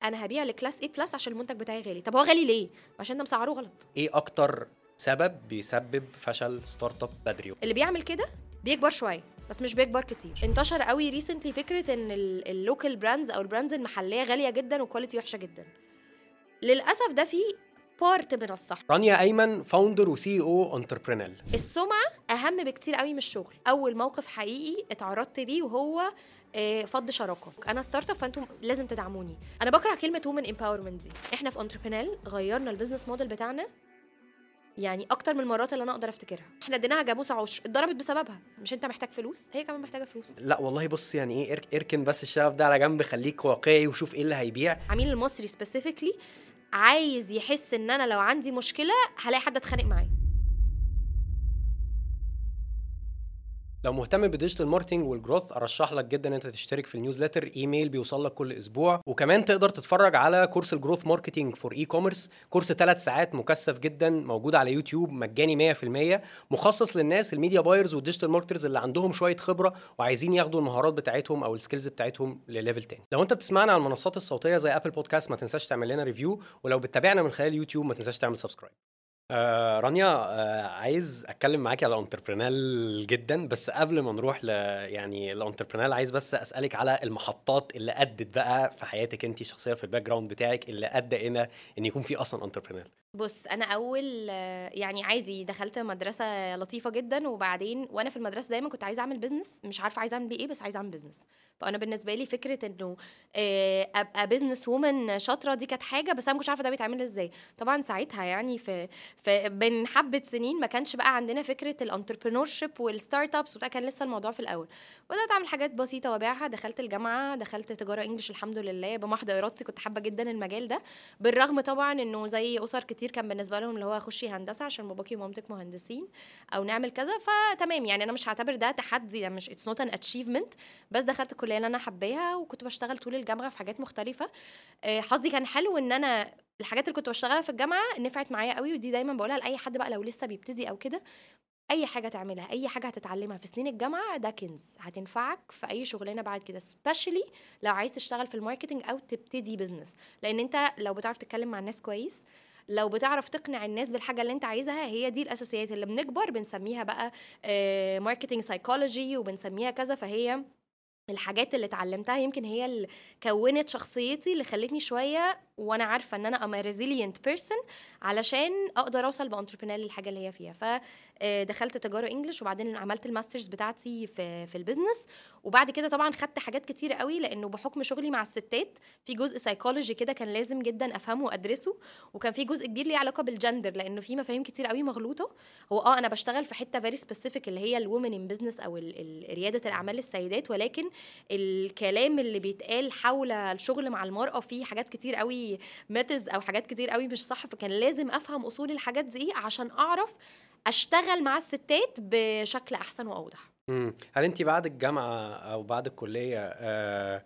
انا هبيع لكلاس اي بلس عشان المنتج بتاعي غالي طب هو غالي ليه عشان انت مسعره غلط ايه اكتر سبب بيسبب فشل ستارت اب بدري اللي بيعمل كده بيكبر شويه بس مش بيكبر كتير انتشر قوي ريسنتلي فكره ان اللوكال براندز او البراندز المحليه غاليه جدا وكواليتي وحشه جدا للاسف ده فيه بارت من الصح رانيا ايمن فاوندر وسي او انتربرينال السمعه اهم بكتير قوي من الشغل اول موقف حقيقي اتعرضت ليه وهو آه، فض شراكه انا ستارت اب فانتم لازم تدعموني انا بكره كلمه وومن امباورمنت دي احنا في انتربرينال غيرنا البيزنس موديل بتاعنا يعني اكتر من المرات اللي انا اقدر افتكرها احنا اديناها جاموسه عشر اتضربت بسببها مش انت محتاج فلوس هي كمان محتاجه فلوس لا والله بص يعني ايه ارك- اركن بس الشغف ده على جنب خليك واقعي وشوف ايه اللي هيبيع عميل المصري سبيسيفيكلي عايز يحس ان انا لو عندي مشكله هلاقي حد اتخانق معاه لو مهتم بالديجيتال ماركتنج والجروث ارشح لك جدا ان انت تشترك في النيوزليتر ايميل بيوصل لك كل اسبوع وكمان تقدر تتفرج على كورس الجروث ماركتنج فور اي كوميرس كورس ثلاث ساعات مكثف جدا موجود على يوتيوب مجاني 100% مخصص للناس الميديا بايرز والديجيتال ماركترز اللي عندهم شويه خبره وعايزين ياخدوا المهارات بتاعتهم او السكيلز بتاعتهم لليفل تاني لو انت بتسمعنا على المنصات الصوتيه زي ابل بودكاست ما تنساش تعمل لنا ريفيو ولو بتتابعنا من خلال يوتيوب ما تنساش تعمل سبسكرايب آه رانيا آه عايز اتكلم معاكي على انتربرينال جدا بس قبل ما نروح ل يعني الانتربرينال عايز بس اسالك على المحطات اللي ادت بقى في حياتك انت شخصيا في الباك جراوند بتاعك اللي ادى هنا ان يكون في اصلا انتربرينال بص انا اول آه، يعني عادي دخلت مدرسه لطيفه جدا وبعدين وانا في المدرسه دايما كنت عايزه اعمل بزنس مش عارفه عايزه اعمل بيه ايه بس عايزه اعمل بزنس فانا بالنسبه لي فكره انه آه، ابقى بزنس وومن شاطره دي كانت حاجه بس انا ما كنتش عارفه ده بيتعمل ازاي طبعا ساعتها يعني في في من حبه سنين ما كانش بقى عندنا فكره الانتربرينور شيب والستارت ابس وبتاع كان لسه الموضوع في الاول بدات اعمل حاجات بسيطه وابيعها دخلت الجامعه دخلت تجاره انجلش الحمد لله بمحض ارادتي كنت حابه جدا المجال ده بالرغم طبعا انه زي اسر كتير كان بالنسبه لهم اللي هو خشي هندسه عشان باباكي ومامتك مهندسين او نعمل كذا فتمام يعني انا مش هعتبر ده تحدي يعني مش اتس نوت ان اتشيفمنت بس دخلت الكليه اللي انا حباها وكنت بشتغل طول الجامعه في حاجات مختلفه آه، حظي كان حلو ان انا الحاجات اللي كنت بشتغلها في الجامعه نفعت معايا قوي ودي دايما بقولها لاي حد بقى لو لسه بيبتدي او كده اي حاجه تعملها اي حاجه هتتعلمها في سنين الجامعه ده كنز هتنفعك في اي شغلانه بعد كده سبيشالي لو عايز تشتغل في الماركتنج او تبتدي بزنس لان انت لو بتعرف تتكلم مع الناس كويس لو بتعرف تقنع الناس بالحاجه اللي انت عايزها هي دي الاساسيات اللي بنكبر بنسميها بقى ماركتنج سايكولوجي وبنسميها كذا فهي الحاجات اللي اتعلمتها يمكن هي اللي كونت شخصيتي اللي خلتني شويه وانا عارفه ان انا ام ريزيلينت بيرسون علشان اقدر اوصل بانتربرينال للحاجه اللي هي فيها فدخلت تجاره انجلش وبعدين عملت الماسترز بتاعتي في في البيزنس وبعد كده طبعا خدت حاجات كتير قوي لانه بحكم شغلي مع الستات في جزء سايكولوجي كده كان لازم جدا افهمه وادرسه وكان في جزء كبير ليه علاقه بالجندر لانه في مفاهيم كتير قوي مغلوطه هو اه انا بشتغل في حته فيري سبيسيفيك اللي هي الومن ان بزنس او ال- ال- رياده الاعمال السيدات ولكن الكلام اللي بيتقال حول الشغل مع المراه فيه حاجات كتير قوي ميتز او حاجات كتير قوي مش صح فكان لازم افهم اصول الحاجات دي عشان اعرف اشتغل مع الستات بشكل احسن واوضح مم. هل انت بعد الجامعه او بعد الكليه آه،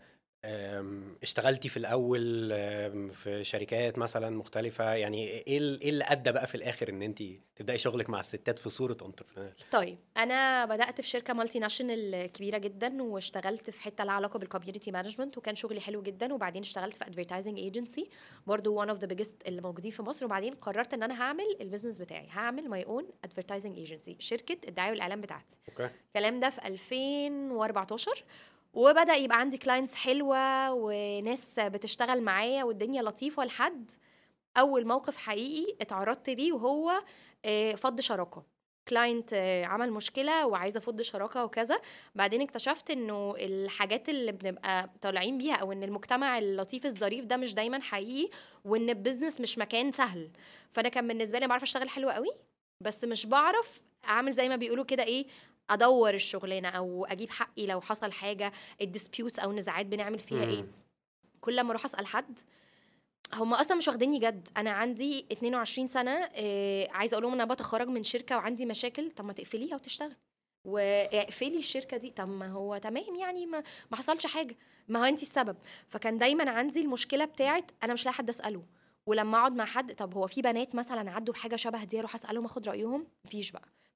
آم، اشتغلتي في الاول آم، في شركات مثلا مختلفه يعني ايه ال- ايه اللي ادى بقى في الاخر ان انت تبداي شغلك مع الستات في صوره انتربرينور طيب انا بدات في شركه مالتي ناشونال كبيره جدا واشتغلت في حته لها علاقه بالكوميونتي مانجمنت وكان شغلي حلو جدا وبعدين اشتغلت في ادفرتايزنج ايجنسي برضو وان اوف ذا بيجست اللي موجودين في مصر وبعدين قررت ان انا هعمل البيزنس بتاعي هعمل ماي اون ادفرتايزنج ايجنسي شركه الدعايه والاعلان بتاعتي اوكي الكلام ده في 2014 وبدا يبقى عندي كلاينتس حلوه وناس بتشتغل معايا والدنيا لطيفه لحد اول موقف حقيقي اتعرضت ليه وهو آه، فض شراكه كلاينت عمل مشكله وعايزه افض شراكه وكذا بعدين اكتشفت انه الحاجات اللي بنبقى طالعين بيها او ان المجتمع اللطيف الظريف ده مش دايما حقيقي وان البيزنس مش مكان سهل فانا كان بالنسبه لي بعرف اشتغل حلو قوي بس مش بعرف اعمل زي ما بيقولوا كده ايه ادور الشغلانه او اجيب حقي لو حصل حاجه الديسبيوتس او نزاعات بنعمل فيها ايه مم. كل ما اروح اسال حد هم اصلا مش واخديني جد انا عندي 22 سنه آه عايزه اقول لهم انا بتخرج من شركه وعندي مشاكل طب ما تقفليها وتشتغل واقفلي الشركه دي طب ما هو تمام يعني ما, ما حصلش حاجه ما هو انت السبب فكان دايما عندي المشكله بتاعت انا مش لاقي حد اساله ولما اقعد مع حد طب هو في بنات مثلا عدوا بحاجه شبه دي اروح اسالهم اخد رايهم مفيش بقى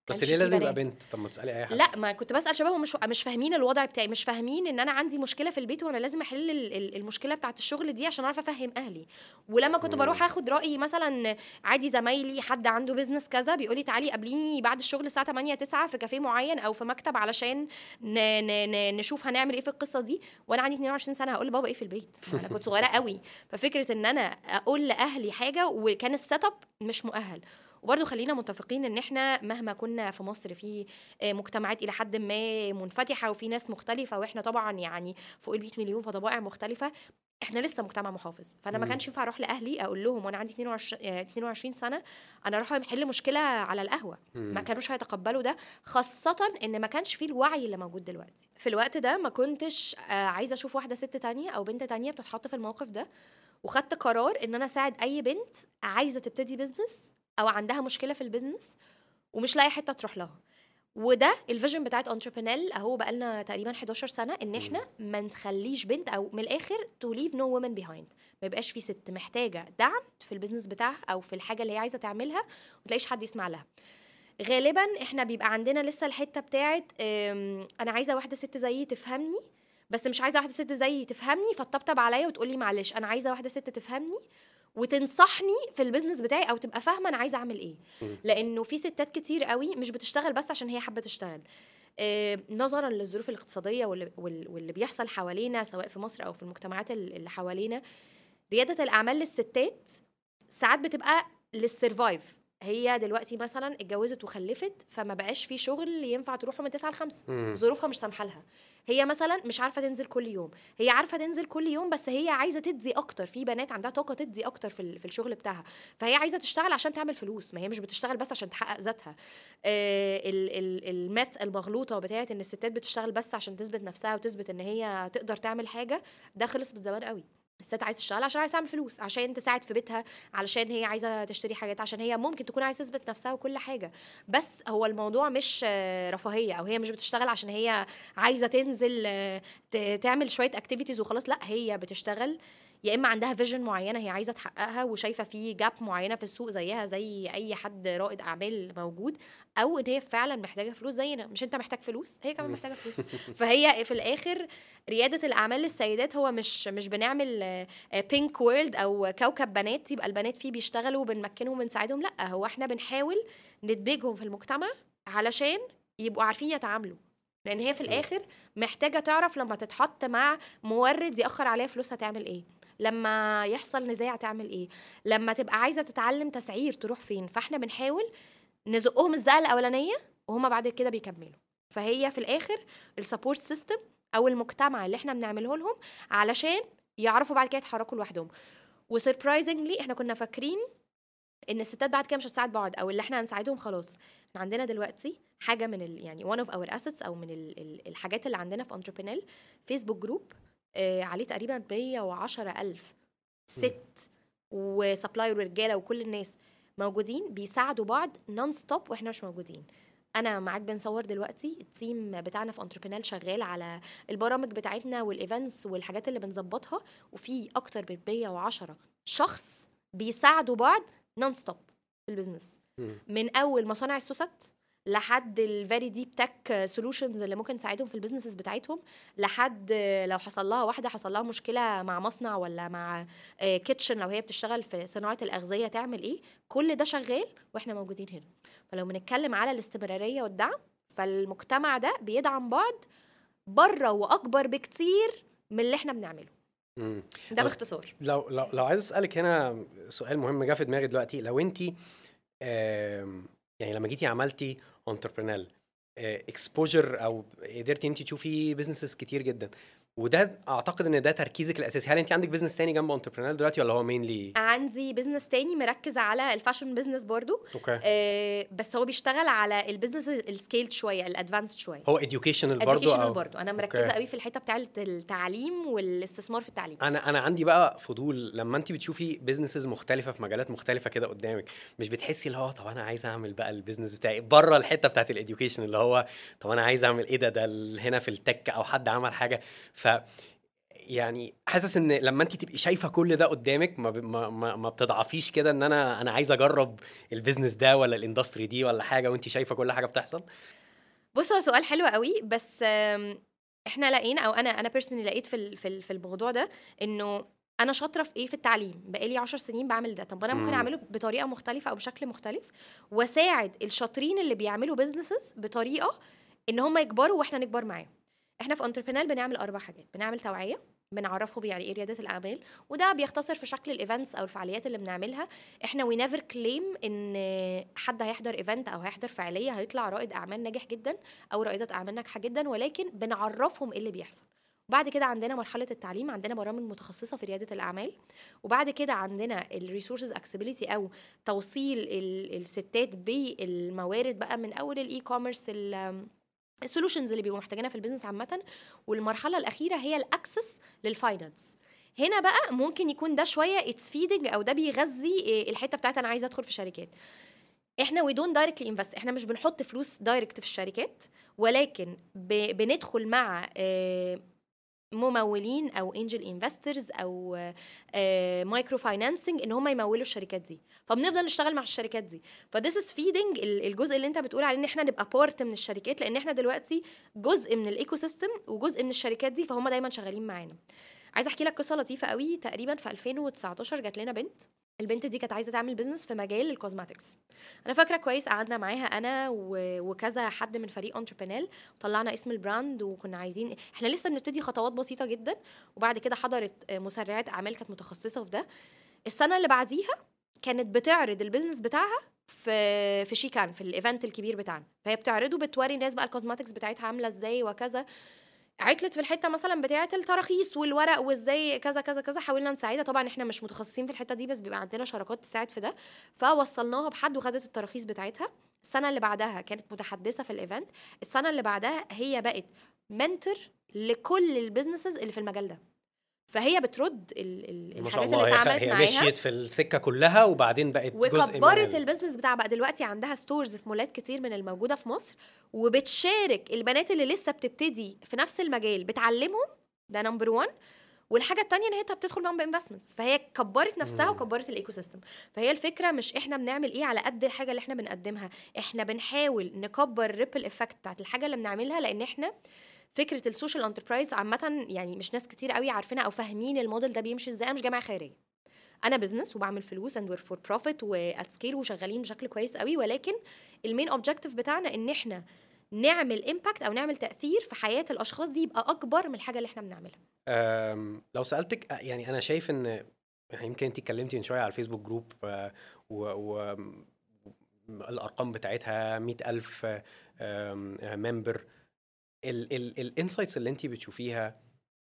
بس كانش ليه في لازم يبقى بنات. بنت طب ما تسالي اي حد لا ما كنت بسال شباب مش مش فاهمين الوضع بتاعي مش فاهمين ان انا عندي مشكله في البيت وانا لازم احل ال- ال- المشكله بتاعت الشغل دي عشان اعرف افهم اهلي ولما كنت مم. بروح اخد راي مثلا عادي زمايلي حد عنده بيزنس كذا بيقول لي تعالي قابليني بعد الشغل الساعه 8 9 في كافيه معين او في مكتب علشان ن ن ن نشوف هنعمل ايه في القصه دي وانا عندي 22 سنه هقول لبابا ايه في البيت ما انا كنت صغيره قوي ففكره ان انا اقول لاهلي حاجه وكان السيت اب مش مؤهل وبرضه خلينا متفقين ان احنا مهما كنا في مصر في آه، مجتمعات الى حد ما منفتحه وفي ناس مختلفه واحنا طبعا يعني فوق ال 100 مليون فطبائع مختلفه احنا لسه مجتمع محافظ فانا ما مم. كانش ينفع اروح لاهلي اقول لهم وانا عندي 22 آه، 22 سنه انا اروح احل مشكله على القهوه ما كانوش هيتقبلوا ده خاصة ان ما كانش فيه الوعي اللي موجود دلوقتي في الوقت ده ما كنتش آه، عايزة اشوف واحدة ست تانية او بنت تانية بتتحط في الموقف ده وخدت قرار ان انا اساعد اي بنت عايزة تبتدي بيزنس او عندها مشكلة في البيزنس ومش لاقي حتة تروح لها وده الفيجن بتاعت انتربرينال اهو بقالنا تقريبا 11 سنه ان احنا ما نخليش بنت او من الاخر تو ليف نو وومن بيهايند ما يبقاش في ست محتاجه دعم في البيزنس بتاعها او في الحاجه اللي هي عايزه تعملها وتلاقيش حد يسمع لها غالبا احنا بيبقى عندنا لسه الحته بتاعت أم، انا عايزه واحده ست زيي تفهمني بس مش عايزه واحده ست زيي تفهمني فتطبطب عليا وتقولي معلش انا عايزه واحده ست تفهمني وتنصحني في البيزنس بتاعي او تبقى فاهمه انا عايزه اعمل ايه مم. لانه في ستات كتير قوي مش بتشتغل بس عشان هي حابه تشتغل آه، نظرا للظروف الاقتصاديه واللي, وال- واللي بيحصل حوالينا سواء في مصر او في المجتمعات ال- اللي حوالينا رياده الاعمال للستات ساعات بتبقى للسرفايف هي دلوقتي مثلا اتجوزت وخلفت فما بقاش في شغل ينفع تروحه من 9 ل 5 مم. ظروفها مش سامحه لها هي مثلا مش عارفه تنزل كل يوم هي عارفه تنزل كل يوم بس هي عايزه تدي اكتر في بنات عندها طاقه تدي اكتر في ال- في الشغل بتاعها فهي عايزه تشتغل عشان تعمل فلوس ما هي مش بتشتغل بس عشان تحقق ذاتها آه ال- ال- الماث المغلوطه بتاعت ان الستات بتشتغل بس عشان تثبت نفسها وتثبت ان هي تقدر تعمل حاجه ده خلص من زمان قوي الست عايزه تشتغل عشان عايزه تعمل فلوس عشان تساعد في بيتها علشان هي عايزه تشتري حاجات عشان هي ممكن تكون عايزه تثبت نفسها وكل حاجه بس هو الموضوع مش آه، رفاهيه او هي مش بتشتغل عشان هي عايزه تنزل آه، ت- تعمل شويه اكتيفيتيز وخلاص لا هي بتشتغل يا اما عندها فيجن معينه هي عايزه تحققها وشايفه في جاب معينه في السوق زيها زي اي حد رائد اعمال موجود او ان هي فعلا محتاجه فلوس زينا مش انت محتاج فلوس هي كمان محتاجه فلوس فهي في الاخر رياده الاعمال للسيدات هو مش مش بنعمل بينك وورلد او كوكب بنات يبقى البنات فيه بيشتغلوا وبنمكنهم ونساعدهم لا هو احنا بنحاول ندمجهم في المجتمع علشان يبقوا عارفين يتعاملوا لان هي في الاخر محتاجه تعرف لما تتحط مع مورد ياخر عليها فلوسها تعمل ايه لما يحصل نزاع تعمل ايه لما تبقى عايزه تتعلم تسعير تروح فين فاحنا بنحاول نزقهم الزقه الاولانيه وهما بعد كده بيكملوا فهي في الاخر السبورت سيستم او المجتمع اللي احنا بنعمله لهم علشان يعرفوا بعد كده يتحركوا لوحدهم وسربرايزنجلي احنا كنا فاكرين ان الستات بعد كده مش هتساعد بعض او اللي احنا هنساعدهم خلاص احنا عندنا دلوقتي حاجه من ال يعني one of our assets او من ال ال الحاجات اللي عندنا في انتربرينال فيسبوك جروب آه عليه تقريبا 110 الف ست وسبلاير ورجاله وكل الناس موجودين بيساعدوا بعض نون ستوب واحنا مش موجودين انا معاك بنصور دلوقتي التيم بتاعنا في انتربرينال شغال على البرامج بتاعتنا والايفنتس والحاجات اللي بنظبطها وفي اكتر من 110 شخص بيساعدوا بعض نون ستوب في البيزنس مم. من اول مصانع السوست لحد الفيري ديب تك سولوشنز اللي ممكن تساعدهم في البيزنسز بتاعتهم لحد لو حصل لها واحده حصل لها مشكله مع مصنع ولا مع كيتشن لو هي بتشتغل في صناعه الاغذيه تعمل ايه كل ده شغال واحنا موجودين هنا فلو بنتكلم على الاستمراريه والدعم فالمجتمع ده بيدعم بعض بره واكبر بكتير من اللي احنا بنعمله مم. ده بس- باختصار لو لو لو عايز اسالك هنا سؤال مهم جه في دماغي دلوقتي لو انت يعني لما جيتي عملتي انتربرينال اكسبوجر او قدرتي انت تشوفي بزنسز كتير جدا وده اعتقد ان ده تركيزك الاساسي هل انت عندك بزنس تاني جنب انتربرينال دلوقتي ولا هو مينلي عندي بزنس تاني مركز على الفاشن بزنس برضو اوكي آه، بس هو بيشتغل على البيزنس السكيلد شويه الادفانسد شويه هو educational برضه educational أو برضو انا مركزه أوكي. قوي في الحته بتاعه التعليم والاستثمار في التعليم انا انا عندي بقى فضول لما انت بتشوفي بيزنسز مختلفه في مجالات مختلفه كده قدامك مش بتحسي اللي هو طب انا عايز اعمل بقى البيزنس بتاعي بره الحته بتاعت الاديوكيشن اللي هو طب انا عايز اعمل ايه ده ده ال- هنا في التك او حد عمل حاجه ف يعني حاسس ان لما انت تبقي شايفه كل ده قدامك ما ب- ما ما, ما بتضعفيش كده ان انا انا عايز اجرب البيزنس ده ولا الاندستري دي ولا حاجه وانت شايفه كل حاجه بتحصل بص هو سؤال حلو قوي بس آم، احنا لقينا او انا انا بيرسونلي لقيت في ال- في ال- في الموضوع ده انه انا شاطره في ايه في التعليم بقالي 10 سنين بعمل ده طب انا ممكن مم. اعمله بطريقه مختلفه او بشكل مختلف واساعد الشاطرين اللي بيعملوا بزنسز بطريقه ان هم يكبروا واحنا نكبر معاهم احنا في انتربرينال بنعمل اربع حاجات بنعمل توعيه بنعرفهم يعني ايه رياده الاعمال وده بيختصر في شكل الايفنتس او الفعاليات اللي بنعملها احنا وي نيفر كليم ان حد هيحضر ايفنت او هيحضر فعاليه هيطلع رائد اعمال ناجح جدا او رائده اعمال ناجحه جدا ولكن بنعرفهم ايه اللي بيحصل وبعد كده عندنا مرحله التعليم عندنا برامج متخصصه في رياده الاعمال وبعد كده عندنا الريسورسز اكسبيليتي او توصيل ال- الستات بالموارد بقى من اول الاي كوميرس السولوشنز اللي بيبقوا محتاجينها في البيزنس عامه والمرحله الاخيره هي الاكسس للفاينانس هنا بقى ممكن يكون ده شويه اتس فيدنج او ده بيغذي إيه، الحته بتاعت انا عايزه ادخل في شركات احنا وي دون دايركتلي انفست احنا مش بنحط فلوس دايركت في الشركات ولكن ب... بندخل مع آه، ممولين او انجل انفسترز او مايكرو فاينانسنج ان هم يمولوا الشركات دي فبنفضل نشتغل مع الشركات دي فذس از فيدنج الجزء اللي انت بتقول عليه ان احنا نبقى بارت من الشركات لان احنا دلوقتي جزء من الايكو سيستم وجزء من الشركات دي فهم دايما شغالين معانا عايزه احكي لك قصه لطيفه قوي تقريبا في 2019 جات لنا بنت البنت دي كانت عايزه تعمل بيزنس في مجال الكوزماتكس انا فاكره كويس قعدنا معاها انا و- وكذا حد من فريق انتربرينال وطلعنا اسم البراند وكنا عايزين احنا لسه بنبتدي خطوات بسيطه جدا وبعد كده حضرت مسرعات اعمال كانت متخصصه في ده السنه اللي بعديها كانت بتعرض البيزنس بتاعها في في شيكان في الايفنت الكبير بتاعنا فهي بتعرضه بتوري الناس بقى الكوزماتكس بتاعتها عامله ازاي وكذا عطلت في الحته مثلا بتاعه التراخيص والورق وازاي كذا كذا كذا حاولنا نساعدها طبعا احنا مش متخصصين في الحته دي بس بيبقى عندنا شراكات تساعد في ده فوصلناها بحد وخدت التراخيص بتاعتها السنه اللي بعدها كانت متحدثه في الايفنت السنه اللي بعدها هي بقت منتور لكل البيزنسز اللي في المجال ده فهي بترد ال- ال- ما شاء الحاجات الله اللي هي, خ- اتعملت هي معاها مشيت في السكه كلها وبعدين بقت جزء من وكبرت ال- البيزنس بتاعها بقى دلوقتي عندها ستورز في مولات كتير من الموجوده في مصر وبتشارك البنات اللي لسه بتبتدي في نفس المجال بتعلمهم ده نمبر 1 والحاجه التانية ان هي بتدخل معاهم بانفستمنتس فهي كبرت نفسها مم. وكبرت الايكو سيستم فهي الفكره مش احنا بنعمل ايه على قد الحاجه اللي احنا بنقدمها احنا بنحاول نكبر الريبل افكت بتاعت الحاجه اللي بنعملها لان احنا فكره السوشيال انتربرايز عامه يعني مش ناس كتير قوي عارفينها او فاهمين الموديل ده بيمشي ازاي انا مش جامعه خيريه انا بزنس وبعمل فلوس اند وير فور بروفيت وات سكيل وشغالين بشكل كويس قوي ولكن المين اوبجيكتيف بتاعنا ان احنا نعمل امباكت او نعمل تاثير في حياه الاشخاص دي يبقى اكبر من الحاجه اللي احنا بنعملها أم، لو سالتك أه، يعني انا شايف ان يعني يمكن انت اتكلمتي من شويه على الفيسبوك جروب آه، و, و الارقام بتاعتها 100000 ممبر الانسايتس اللي انت بتشوفيها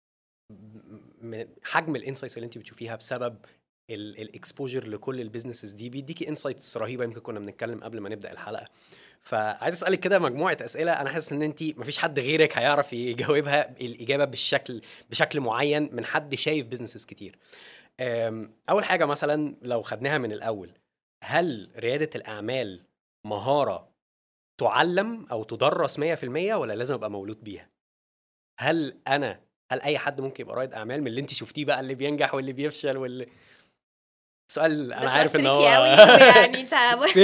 من حجم الانسايتس اللي انت بتشوفيها بسبب الاكسبوجر لكل البيزنسز دي بيديكي انسايتس رهيبه يمكن كنا بنتكلم قبل ما نبدا الحلقه فعايز اسالك كده مجموعه اسئله انا حاسس ان انت مفيش حد غيرك هيعرف يجاوبها الاجابه بالشكل بشكل معين من حد شايف بيزنسز كتير أم، اول حاجه مثلا لو خدناها من الاول هل رياده الاعمال مهاره تعلم او تدرس 100% ولا لازم ابقى مولود بيها هل انا هل اي حد ممكن يبقى رائد اعمال من اللي انت شفتيه بقى اللي بينجح واللي بيفشل واللي سؤال ده انا سؤال عارف ان تريكي هو قوي يعني انت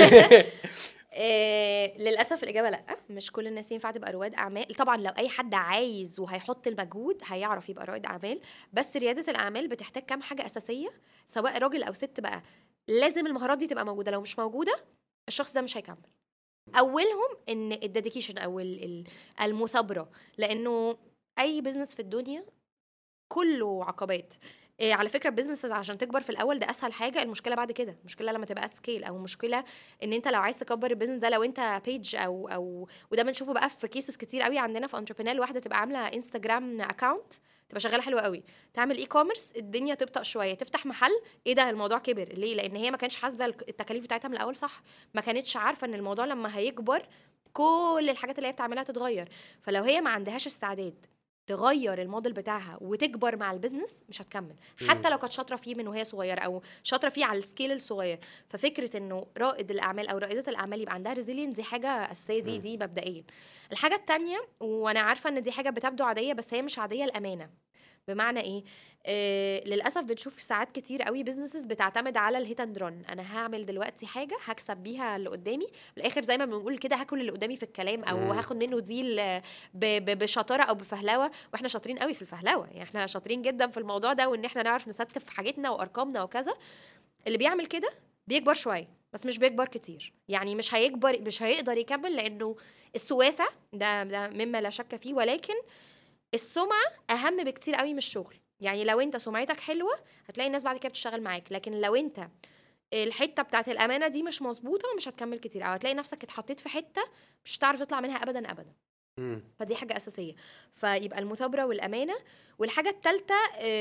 آه، للاسف الاجابه لا مش كل الناس ينفع تبقى رواد اعمال طبعا لو اي حد عايز وهيحط المجهود هيعرف يبقى رائد اعمال بس رياده الاعمال بتحتاج كام حاجه اساسيه سواء راجل او ست بقى لازم المهارات دي تبقى موجوده لو مش موجوده الشخص ده مش هيكمل اولهم ان الديديكيشن او ال- ال- المثابره لانه اي بزنس في الدنيا كله عقبات إيه على فكره البيزنس عشان تكبر في الاول ده اسهل حاجه المشكله بعد كده المشكله لما تبقى سكيل او المشكله ان انت لو عايز تكبر البيزنس ده لو انت بيج او او وده بنشوفه بقى في كيسز كتير قوي عندنا في انتربرينال واحده تبقى عامله انستجرام اكاونت تبقى شغاله حلوه قوي تعمل اي كوميرس الدنيا تبطأ شويه تفتح محل ايه ده الموضوع كبر ليه لان هي ما كانتش حاسبه التكاليف بتاعتها من الاول صح ما كانتش عارفه ان الموضوع لما هيكبر كل الحاجات اللي هي بتعملها تتغير فلو هي ما عندهاش استعداد تغير الموديل بتاعها وتكبر مع البيزنس مش هتكمل حتى لو كانت شاطره فيه من وهي صغيره او شاطره فيه على السكيل الصغير ففكره انه رائد الاعمال او رائده الاعمال يبقى عندها ريزيلينس دي حاجه اساسيه دي مم. دي مبدئيا الحاجه التانية وانا عارفه ان دي حاجه بتبدو عاديه بس هي مش عاديه الامانه بمعنى ايه آه للاسف بنشوف ساعات كتير قوي بزنسز بتعتمد على الهيت اند رن انا هعمل دلوقتي حاجه هكسب بيها اللي قدامي في الاخر زي ما بنقول كده هاكل اللي قدامي في الكلام او مم. هاخد منه ديل آه، ب- ب- بشطاره او بفهلوه واحنا شاطرين قوي في الفهلوه يعني احنا شاطرين جدا في الموضوع ده وان احنا نعرف نستف حاجتنا وارقامنا وكذا اللي بيعمل كده بيكبر شويه بس مش بيكبر كتير يعني مش هيكبر مش هيقدر يكمل لانه السوق واسع ده ده مما لا شك فيه ولكن السمعه اهم بكتير قوي من الشغل يعني لو انت سمعتك حلوه هتلاقي الناس بعد كده بتشتغل معاك لكن لو انت الحته بتاعت الامانه دي مش مظبوطه مش هتكمل كتير او هتلاقي نفسك اتحطيت في حته مش هتعرف تطلع منها ابدا ابدا مم. فدي حاجه اساسيه فيبقى المثابره والامانه والحاجه الثالثه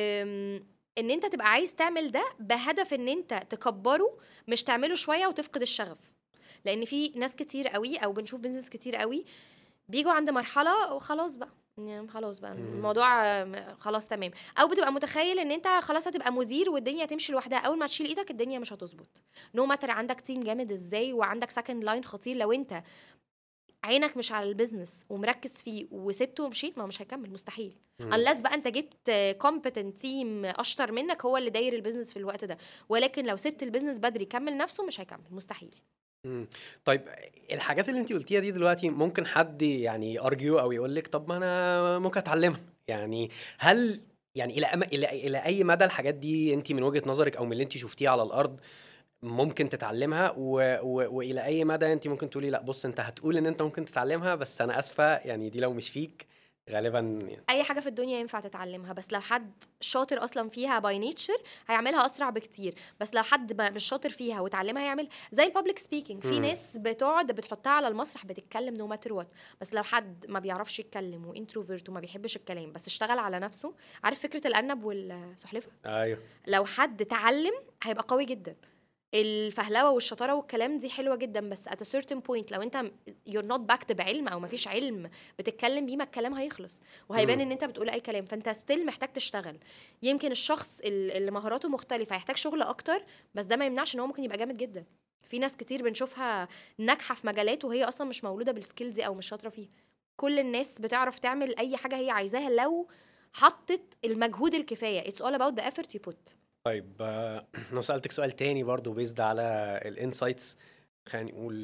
ان انت تبقى عايز تعمل ده بهدف ان انت تكبره مش تعمله شويه وتفقد الشغف لان في ناس كتير قوي او بنشوف بيزنس كتير قوي بيجوا عند مرحله وخلاص بقى يعني خلاص بقى مم. الموضوع آه، خلاص تمام او بتبقى متخيل ان انت خلاص هتبقى مدير والدنيا تمشي لوحدها اول ما تشيل ايدك الدنيا مش هتظبط نو ماتر عندك تيم جامد ازاي وعندك سكند لاين خطير لو انت عينك مش على البيزنس ومركز فيه وسبته ومشيت ما هو مش هيكمل مستحيل مم. unless بقى انت جبت كومبتنت تيم اشطر منك هو اللي داير البيزنس في الوقت ده ولكن لو سبت البيزنس بدري كمل نفسه مش هيكمل مستحيل مم. طيب الحاجات اللي انت قلتيها دي دلوقتي ممكن حد يعني ارجيو او يقول لك طب ما انا ممكن اتعلمها يعني هل يعني الى أم... الى الى اي مدى الحاجات دي انت من وجهة نظرك او من اللي انت شفتيه على الارض ممكن تتعلمها و... و... والى اي مدى انت ممكن تقولي لا بص انت هتقول ان انت ممكن تتعلمها بس انا اسفه يعني دي لو مش فيك غالبا يعني اي حاجه في الدنيا ينفع تتعلمها بس لو حد شاطر اصلا فيها باي نيتشر هيعملها اسرع بكتير بس لو حد ما- مش شاطر فيها وتعلمها هيعمل زي البابليك سبيكينج في مم. ناس بتقعد بتحطها على المسرح بتتكلم نو ماتر وات بس لو حد ما بيعرفش يتكلم وانتروفيرت وما بيحبش الكلام بس اشتغل على نفسه عارف فكره الارنب والسلحفه ايوه لو حد اتعلم هيبقى قوي جدا الفهلوه والشطاره والكلام دي حلوه جدا بس at a certain point لو انت you're not backed بعلم او مفيش علم بتتكلم بيه ما الكلام هيخلص وهيبان مم. ان انت بتقول اي كلام فانت ستيل محتاج تشتغل يمكن الشخص ال- اللي مهاراته مختلفه هيحتاج شغل اكتر بس ده ما يمنعش ان هو ممكن يبقى جامد جدا في ناس كتير بنشوفها ناجحه في مجالات وهي اصلا مش مولوده بالسكيلز دي او مش شاطره فيها كل الناس بتعرف تعمل اي حاجه هي عايزاها لو حطت المجهود الكفايه it's all about the effort you put طيب آه، لو سألتك سؤال تاني برضو بيزد على الانسايتس خلينا نقول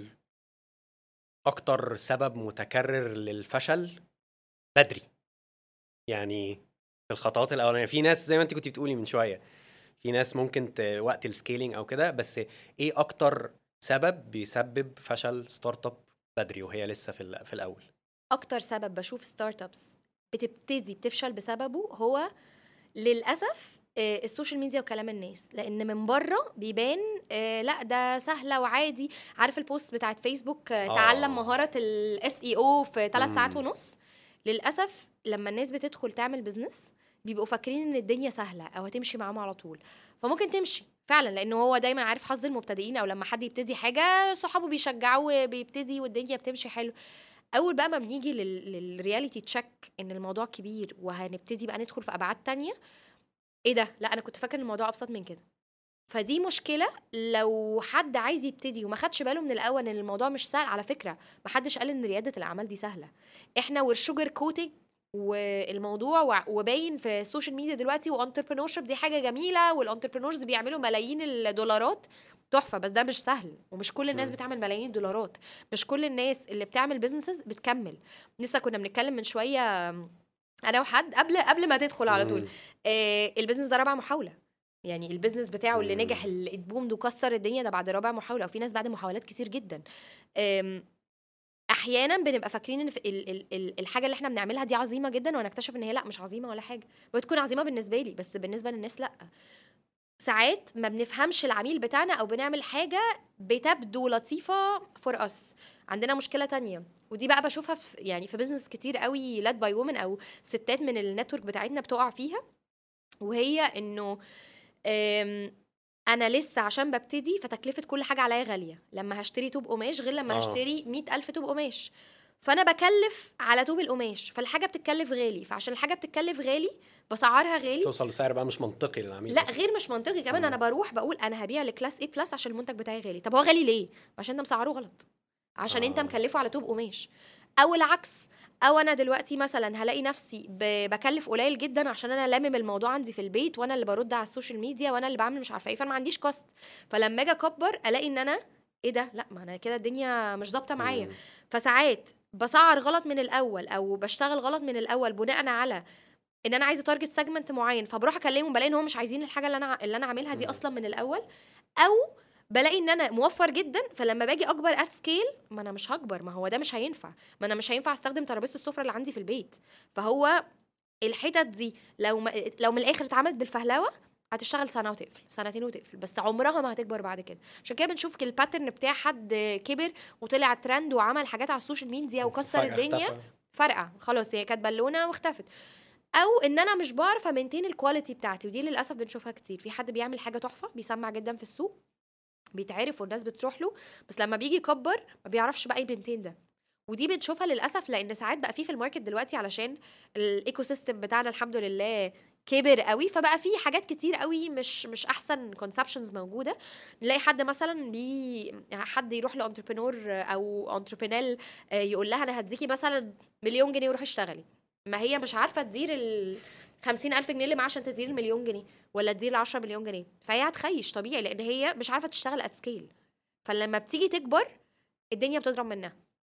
اكتر سبب متكرر للفشل بدري يعني في الخطوات الاولانيه في ناس زي ما انت كنت بتقولي من شويه في ناس ممكن ت... وقت السكيلينج او كده بس ايه اكتر سبب بيسبب فشل ستارت اب بدري وهي لسه في ال- في الاول اكتر سبب بشوف ستارت ابس بتبتدي بتفشل بسببه هو للاسف آه، السوشيال ميديا وكلام الناس لان من بره بيبان آه، لا ده سهله وعادي عارف البوست بتاعت فيسبوك آه، آه. تعلم مهاره الاس اي او في ثلاث مم. ساعات ونص للاسف لما الناس بتدخل تعمل بزنس بيبقوا فاكرين ان الدنيا سهله او هتمشي معاهم على طول فممكن تمشي فعلا لان هو دايما عارف حظ المبتدئين او لما حد يبتدي حاجه صحابه بيشجعوه بيبتدي والدنيا بتمشي حلو اول بقى ما بنيجي لل- للرياليتي تشيك ان الموضوع كبير وهنبتدي بقى ندخل في ابعاد تانية ايه ده لا انا كنت فاكر ان الموضوع ابسط من كده فدي مشكله لو حد عايز يبتدي وما خدش باله من الاول ان الموضوع مش سهل على فكره ما حدش قال ان رياده الاعمال دي سهله احنا والشوجر كوتنج والموضوع وع- وباين في السوشيال ميديا دلوقتي وانتربرنور دي حاجه جميله والانتربرنورز بيعملوا ملايين الدولارات تحفه بس ده مش سهل ومش كل الناس مم. بتعمل ملايين الدولارات مش كل الناس اللي بتعمل بيزنسز بتكمل لسه كنا بنتكلم من شويه انا وحد قبل قبل ما تدخل على طول مم. آه البيزنس ده رابع محاوله يعني البيزنس بتاعه اللي مم. نجح اللي اتبومد وكسر الدنيا ده بعد رابع محاوله وفي ناس بعد محاولات كتير جدا آم، احيانا بنبقى فاكرين ان في ال ال ال الحاجه اللي احنا بنعملها دي عظيمه جدا ونكتشف ان هي لا مش عظيمه ولا حاجه بتكون عظيمه بالنسبه لي بس بالنسبه للناس لا ساعات ما بنفهمش العميل بتاعنا او بنعمل حاجه بتبدو لطيفه فور اس عندنا مشكله تانية ودي بقى بشوفها في يعني في بيزنس كتير قوي لاد باي وومن او ستات من النتورك بتاعتنا بتقع فيها وهي انه أم، انا لسه عشان ببتدي فتكلفه كل حاجه عليا غاليه لما هشتري توب قماش غير لما آه. هشتري مئة ألف توب قماش فانا بكلف على توب القماش فالحاجه بتتكلف غالي فعشان الحاجه بتتكلف غالي بسعرها غالي توصل لسعر بقى مش منطقي للعميل لا أصلاً. غير مش منطقي كمان مم. انا بروح بقول انا هبيع لكلاس اي بلس عشان المنتج بتاعي غالي طب هو غالي ليه عشان انت مسعره غلط عشان انت آه. مكلفه على توب قماش او العكس او انا دلوقتي مثلا هلاقي نفسي ب- بكلف قليل جدا عشان انا لامم الموضوع عندي في البيت وانا اللي برد على السوشيال ميديا وانا اللي بعمل مش عارفه ايه فانا ما عنديش كوست فلما اجي اكبر الاقي ان انا ايه ده لا ما انا كده الدنيا مش ظابطه معايا مم. فساعات بسعر غلط من الاول او بشتغل غلط من الاول بناء على ان انا عايزه تارجت سيجمنت معين فبروح اكلمهم بلاقي ان هم مش عايزين الحاجه اللي انا اللي انا عاملها دي مم. اصلا من الاول او بلاقي ان انا موفر جدا فلما باجي اكبر ات سكيل ما انا مش هكبر ما هو ده مش هينفع ما انا مش هينفع استخدم ترابيزه السفره اللي عندي في البيت فهو الحتت دي لو ما لو من الاخر اتعملت بالفهلوه هتشتغل سنه وتقفل سنتين وتقفل بس عمرها ما هتكبر بعد كده عشان كده بنشوف الباترن بتاع حد كبر وطلع ترند وعمل حاجات على السوشيال ميديا وكسر فجأة الدنيا اختفى. فرقع خلاص هي كانت بالونه واختفت او ان انا مش بعرف امنتين الكواليتي بتاعتي ودي للاسف بنشوفها كتير في حد بيعمل حاجه تحفه بيسمع جدا في السوق بيتعرف والناس بتروح له بس لما بيجي يكبر ما بيعرفش بقى يمنتين ده ودي بنشوفها للاسف لان ساعات بقى في في الماركت دلوقتي علشان الايكو سيستم بتاعنا الحمد لله كبر قوي فبقى في حاجات كتير قوي مش مش احسن كونسبشنز موجوده نلاقي حد مثلا بي حد يروح لانتربرنور او انتربرينال يقول لها انا هديكي مثلا مليون جنيه وروحي اشتغلي ما هي مش عارفه تدير ال 50000 جنيه اللي معاها عشان تدير المليون جنيه ولا تدير ال 10 مليون جنيه فهي هتخيش طبيعي لان هي مش عارفه تشتغل ات سكيل فلما بتيجي تكبر الدنيا بتضرب منها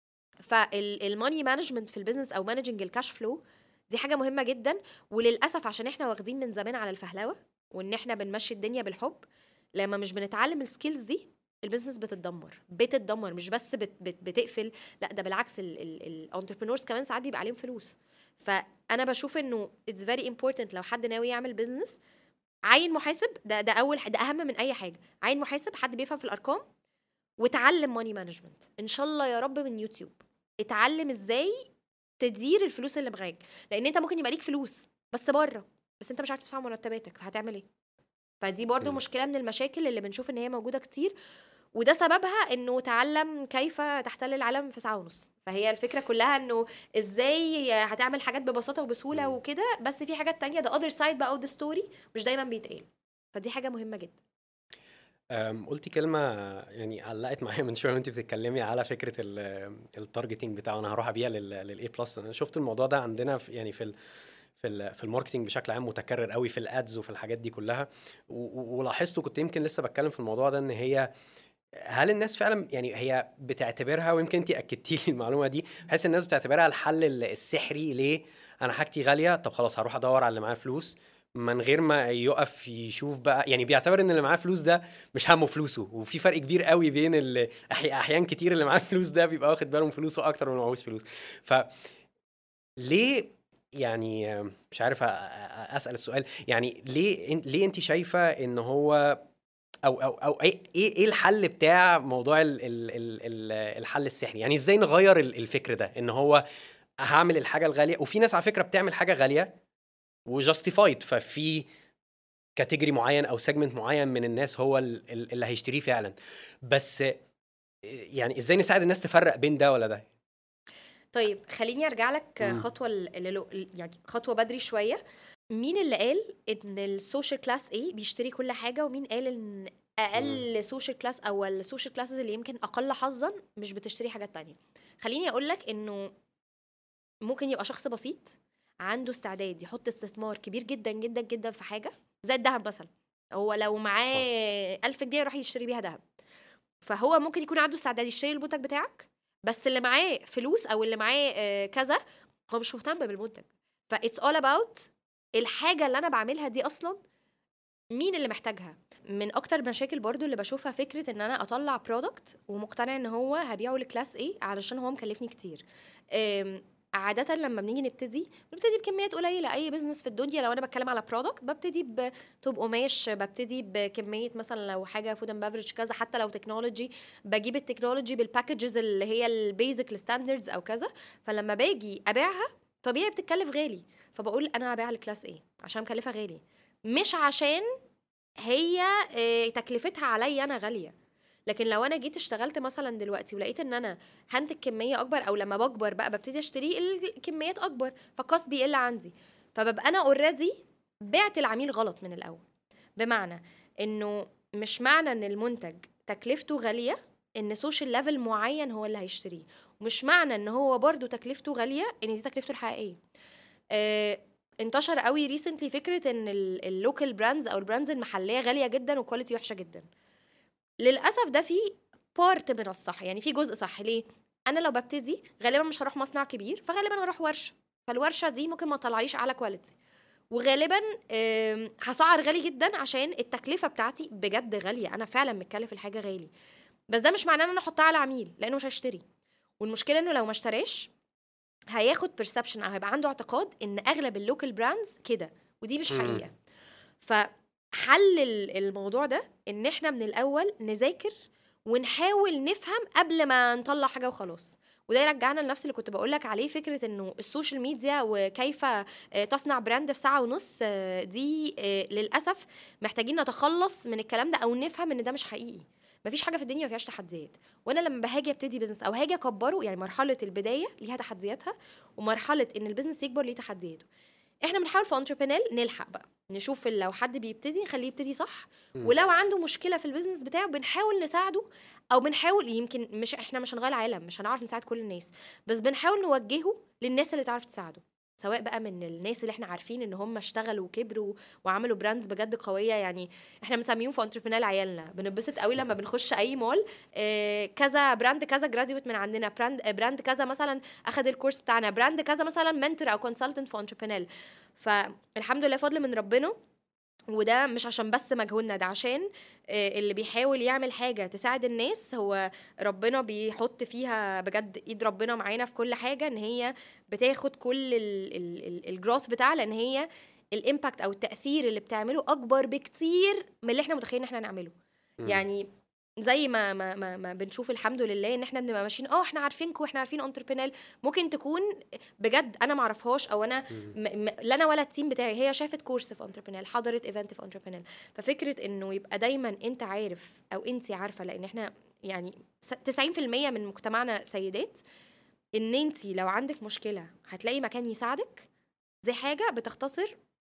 فالماني مانجمنت في البيزنس او مانجنج الكاش فلو دي حاجه مهمه جدا وللاسف عشان احنا واخدين من زمان على الفهلوه وان احنا بنمشي الدنيا بالحب لما مش بنتعلم السكيلز دي البيزنس بتتدمر بتتدمر مش بس بت بت بتقفل لا ده بالعكس الانتربرينورز كمان ساعات بيبقى عليهم فلوس فانا بشوف انه اتس فيري امبورتنت لو حد ناوي يعمل بيزنس عين محاسب ده ده اول ده اهم من اي حاجه عين محاسب حد بيفهم في الارقام وتعلم ماني مانجمنت ان شاء الله يا رب من يوتيوب اتعلم ازاي تدير الفلوس اللي معاك لان انت ممكن يبقى ليك فلوس بس بره بس انت مش عارف تدفع مرتباتك هتعمل ايه فدي برضو مم. مشكله من المشاكل اللي بنشوف ان هي موجوده كتير وده سببها انه تعلم كيف تحتل العالم في ساعه ونص فهي الفكره كلها انه ازاي هتعمل حاجات ببساطه وبسهوله مم. وكده بس في حاجات تانية ده اذر سايد بقى اوف ذا ستوري مش دايما بيتقال فدي حاجه مهمه جدا أم، قلتي كلمة يعني علقت معايا من شوية وانت بتتكلمي على فكرة التارجتنج بتاعه انا هروح ابيع للاي بلس انا شفت الموضوع ده عندنا في يعني في ال في ال في الماركتنج بشكل عام متكرر قوي في الادز وفي الحاجات دي كلها و- و- ولاحظته كنت يمكن لسه بتكلم في الموضوع ده ان هي هل الناس فعلا يعني هي بتعتبرها ويمكن انت اكدتي لي المعلومه دي بحس الناس بتعتبرها الحل ال- السحري ليه انا حاجتي غاليه طب خلاص هروح ادور على اللي معاه فلوس من غير ما يقف يشوف بقى يعني بيعتبر ان اللي معاه فلوس ده مش همه فلوسه وفي فرق كبير قوي بين ال- أحي- احيان كتير اللي معاه فلوس ده بيبقى واخد باله من فلوسه اكتر من اللي معهوش فلوس ف ليه يعني مش عارف أ- أ- اسال السؤال يعني ليه إن- ليه انت شايفه ان هو او او او ايه ايه إيه الحل بتاع موضوع ال ال ال ال الحل السحري يعني ازاي نغير ال- الفكر ده ان هو هعمل الحاجه الغاليه وفي ناس على فكره بتعمل حاجه غاليه وجاستيفايد ففي كاتيجوري معين او سيجمنت معين من الناس هو ال- ال- اللي هيشتريه فعلا بس يعني ازاي نساعد الناس تفرق بين ده ولا ده طيب خليني ارجع لك مم. خطوه اللي لو يعني خطوه بدري شويه مين اللي قال ان السوشيال كلاس ايه بيشتري كل حاجه ومين قال ان اقل سوشيال كلاس او السوشيال كلاسز اللي يمكن اقل حظا مش بتشتري حاجات تانية خليني اقول لك انه ممكن يبقى شخص بسيط عنده استعداد يحط استثمار كبير جدا جدا جدا في حاجه زي الذهب مثلا هو لو معاه 1000 جنيه يروح يشتري بيها ذهب فهو ممكن يكون عنده استعداد يشتري المنتج بتاعك بس اللي معاه فلوس او اللي معاه آه، كذا هو مش مهتم بالمنتج فاتس اول اباوت الحاجه اللي انا بعملها دي اصلا مين اللي محتاجها من اكتر المشاكل برضو اللي بشوفها فكره ان انا اطلع برودكت ومقتنع ان هو هبيعه لكلاس ايه علشان هو مكلفني كتير أم، عادة لما بنيجي نبتدي بنبتدي بكميات قليلة أي بزنس في الدنيا لو أنا بتكلم على برودكت ببتدي بتوب قماش ببتدي بكمية مثلا لو حاجة فود اند بافرج كذا حتى لو تكنولوجي بجيب التكنولوجي بالباكجز اللي هي البيزك الستاندردز أو كذا فلما باجي أبيعها طبيعي بتتكلف غالي فبقول أنا هبيعها لكلاس إيه عشان مكلفة غالي مش عشان هي آه، تكلفتها عليا أنا غالية لكن لو انا جيت اشتغلت مثلا دلوقتي ولقيت ان انا هنتج كميه اكبر او لما بكبر بقى ببتدي اشتري الكميات اكبر فالكاست بيقل عندي فببقى انا اوريدي بعت العميل غلط من الاول بمعنى انه مش معنى ان المنتج تكلفته غاليه ان سوشيال ليفل معين هو اللي هيشتريه ومش معنى ان هو برضو تكلفته غاليه ان دي تكلفته الحقيقيه آه انتشر قوي ريسنتلي فكره ان اللوكال براندز او البراندز المحليه غاليه جدا وكواليتي وحشه جدا للاسف ده في بارت من الصح يعني في جزء صح ليه انا لو ببتدي غالبا مش هروح مصنع كبير فغالبا هروح ورشه فالورشه دي ممكن ما تطلعليش اعلى كواليتي وغالبا آم، هسعر غالي جدا عشان التكلفه بتاعتي بجد غاليه انا فعلا متكلف الحاجه غالي بس ده مش معناه ان انا احطها على عميل لانه مش هيشتري والمشكله انه لو ما اشتراش هياخد بيرسبشن او هيبقى عنده اعتقاد ان اغلب اللوكال براندز كده ودي مش مم. حقيقه فحل ال- الموضوع ده ان احنا من الاول نذاكر ونحاول نفهم قبل ما نطلع حاجه وخلاص وده يرجعنا لنفس اللي كنت بقول لك عليه فكره انه السوشيال ميديا وكيف آه، تصنع براند في ساعه ونص آه، دي آه، للاسف محتاجين نتخلص من الكلام ده او نفهم ان ده مش حقيقي مفيش حاجه في الدنيا ما فيهاش تحديات وانا لما باجي ابتدي بزنس او هاجي اكبره يعني مرحله البدايه ليها تحدياتها ومرحله ان البيزنس يكبر ليه تحدياته احنا بنحاول في انتربرينال نلحق بقى نشوف لو حد بيبتدي نخليه يبتدي صح مم. ولو عنده مشكله في البيزنس بتاعه بنحاول نساعده او بنحاول يمكن مش احنا مش هنغير العالم مش هنعرف نساعد كل الناس بس بنحاول نوجهه للناس اللي تعرف تساعده سواء بقى من الناس اللي احنا عارفين ان هم اشتغلوا وكبروا وعملوا براندز بجد قويه يعني احنا مسميهم في انتربرينال عيالنا بنبسط قوي لما بنخش اي مول اه كذا براند كذا جراديويت من عندنا براند آه، براند كذا مثلا اخذ الكورس بتاعنا براند كذا مثلا منتور او كونسلتنت في انتربرينال فالحمد لله فضل من ربنا وده مش عشان بس مجهودنا ده عشان آه، اللي بيحاول يعمل حاجة تساعد الناس هو ربنا بيحط فيها بجد ايد ربنا معانا في كل حاجة ان هي بتاخد كل الجروث بتاعها لان هي الامباكت او التأثير اللي بتعمله اكبر بكتير من اللي احنا متخيلين ان احنا نعمله مم. يعني زي ما ما ما, ما بنشوف الحمد لله ان احنا بنبقى ماشيين اه احنا عارفينكم واحنا عارفين انتربرينال ممكن تكون بجد انا ما اعرفهاش او انا مم. م- م- لا انا ولا التيم بتاعي هي شافت كورس في انتربرينال حضرت ايفنت في انتربرينال ففكره انه يبقى دايما انت عارف او انت عارفه لان احنا يعني س- 90% من مجتمعنا سيدات ان انت لو عندك مشكله هتلاقي مكان يساعدك دي حاجه بتختصر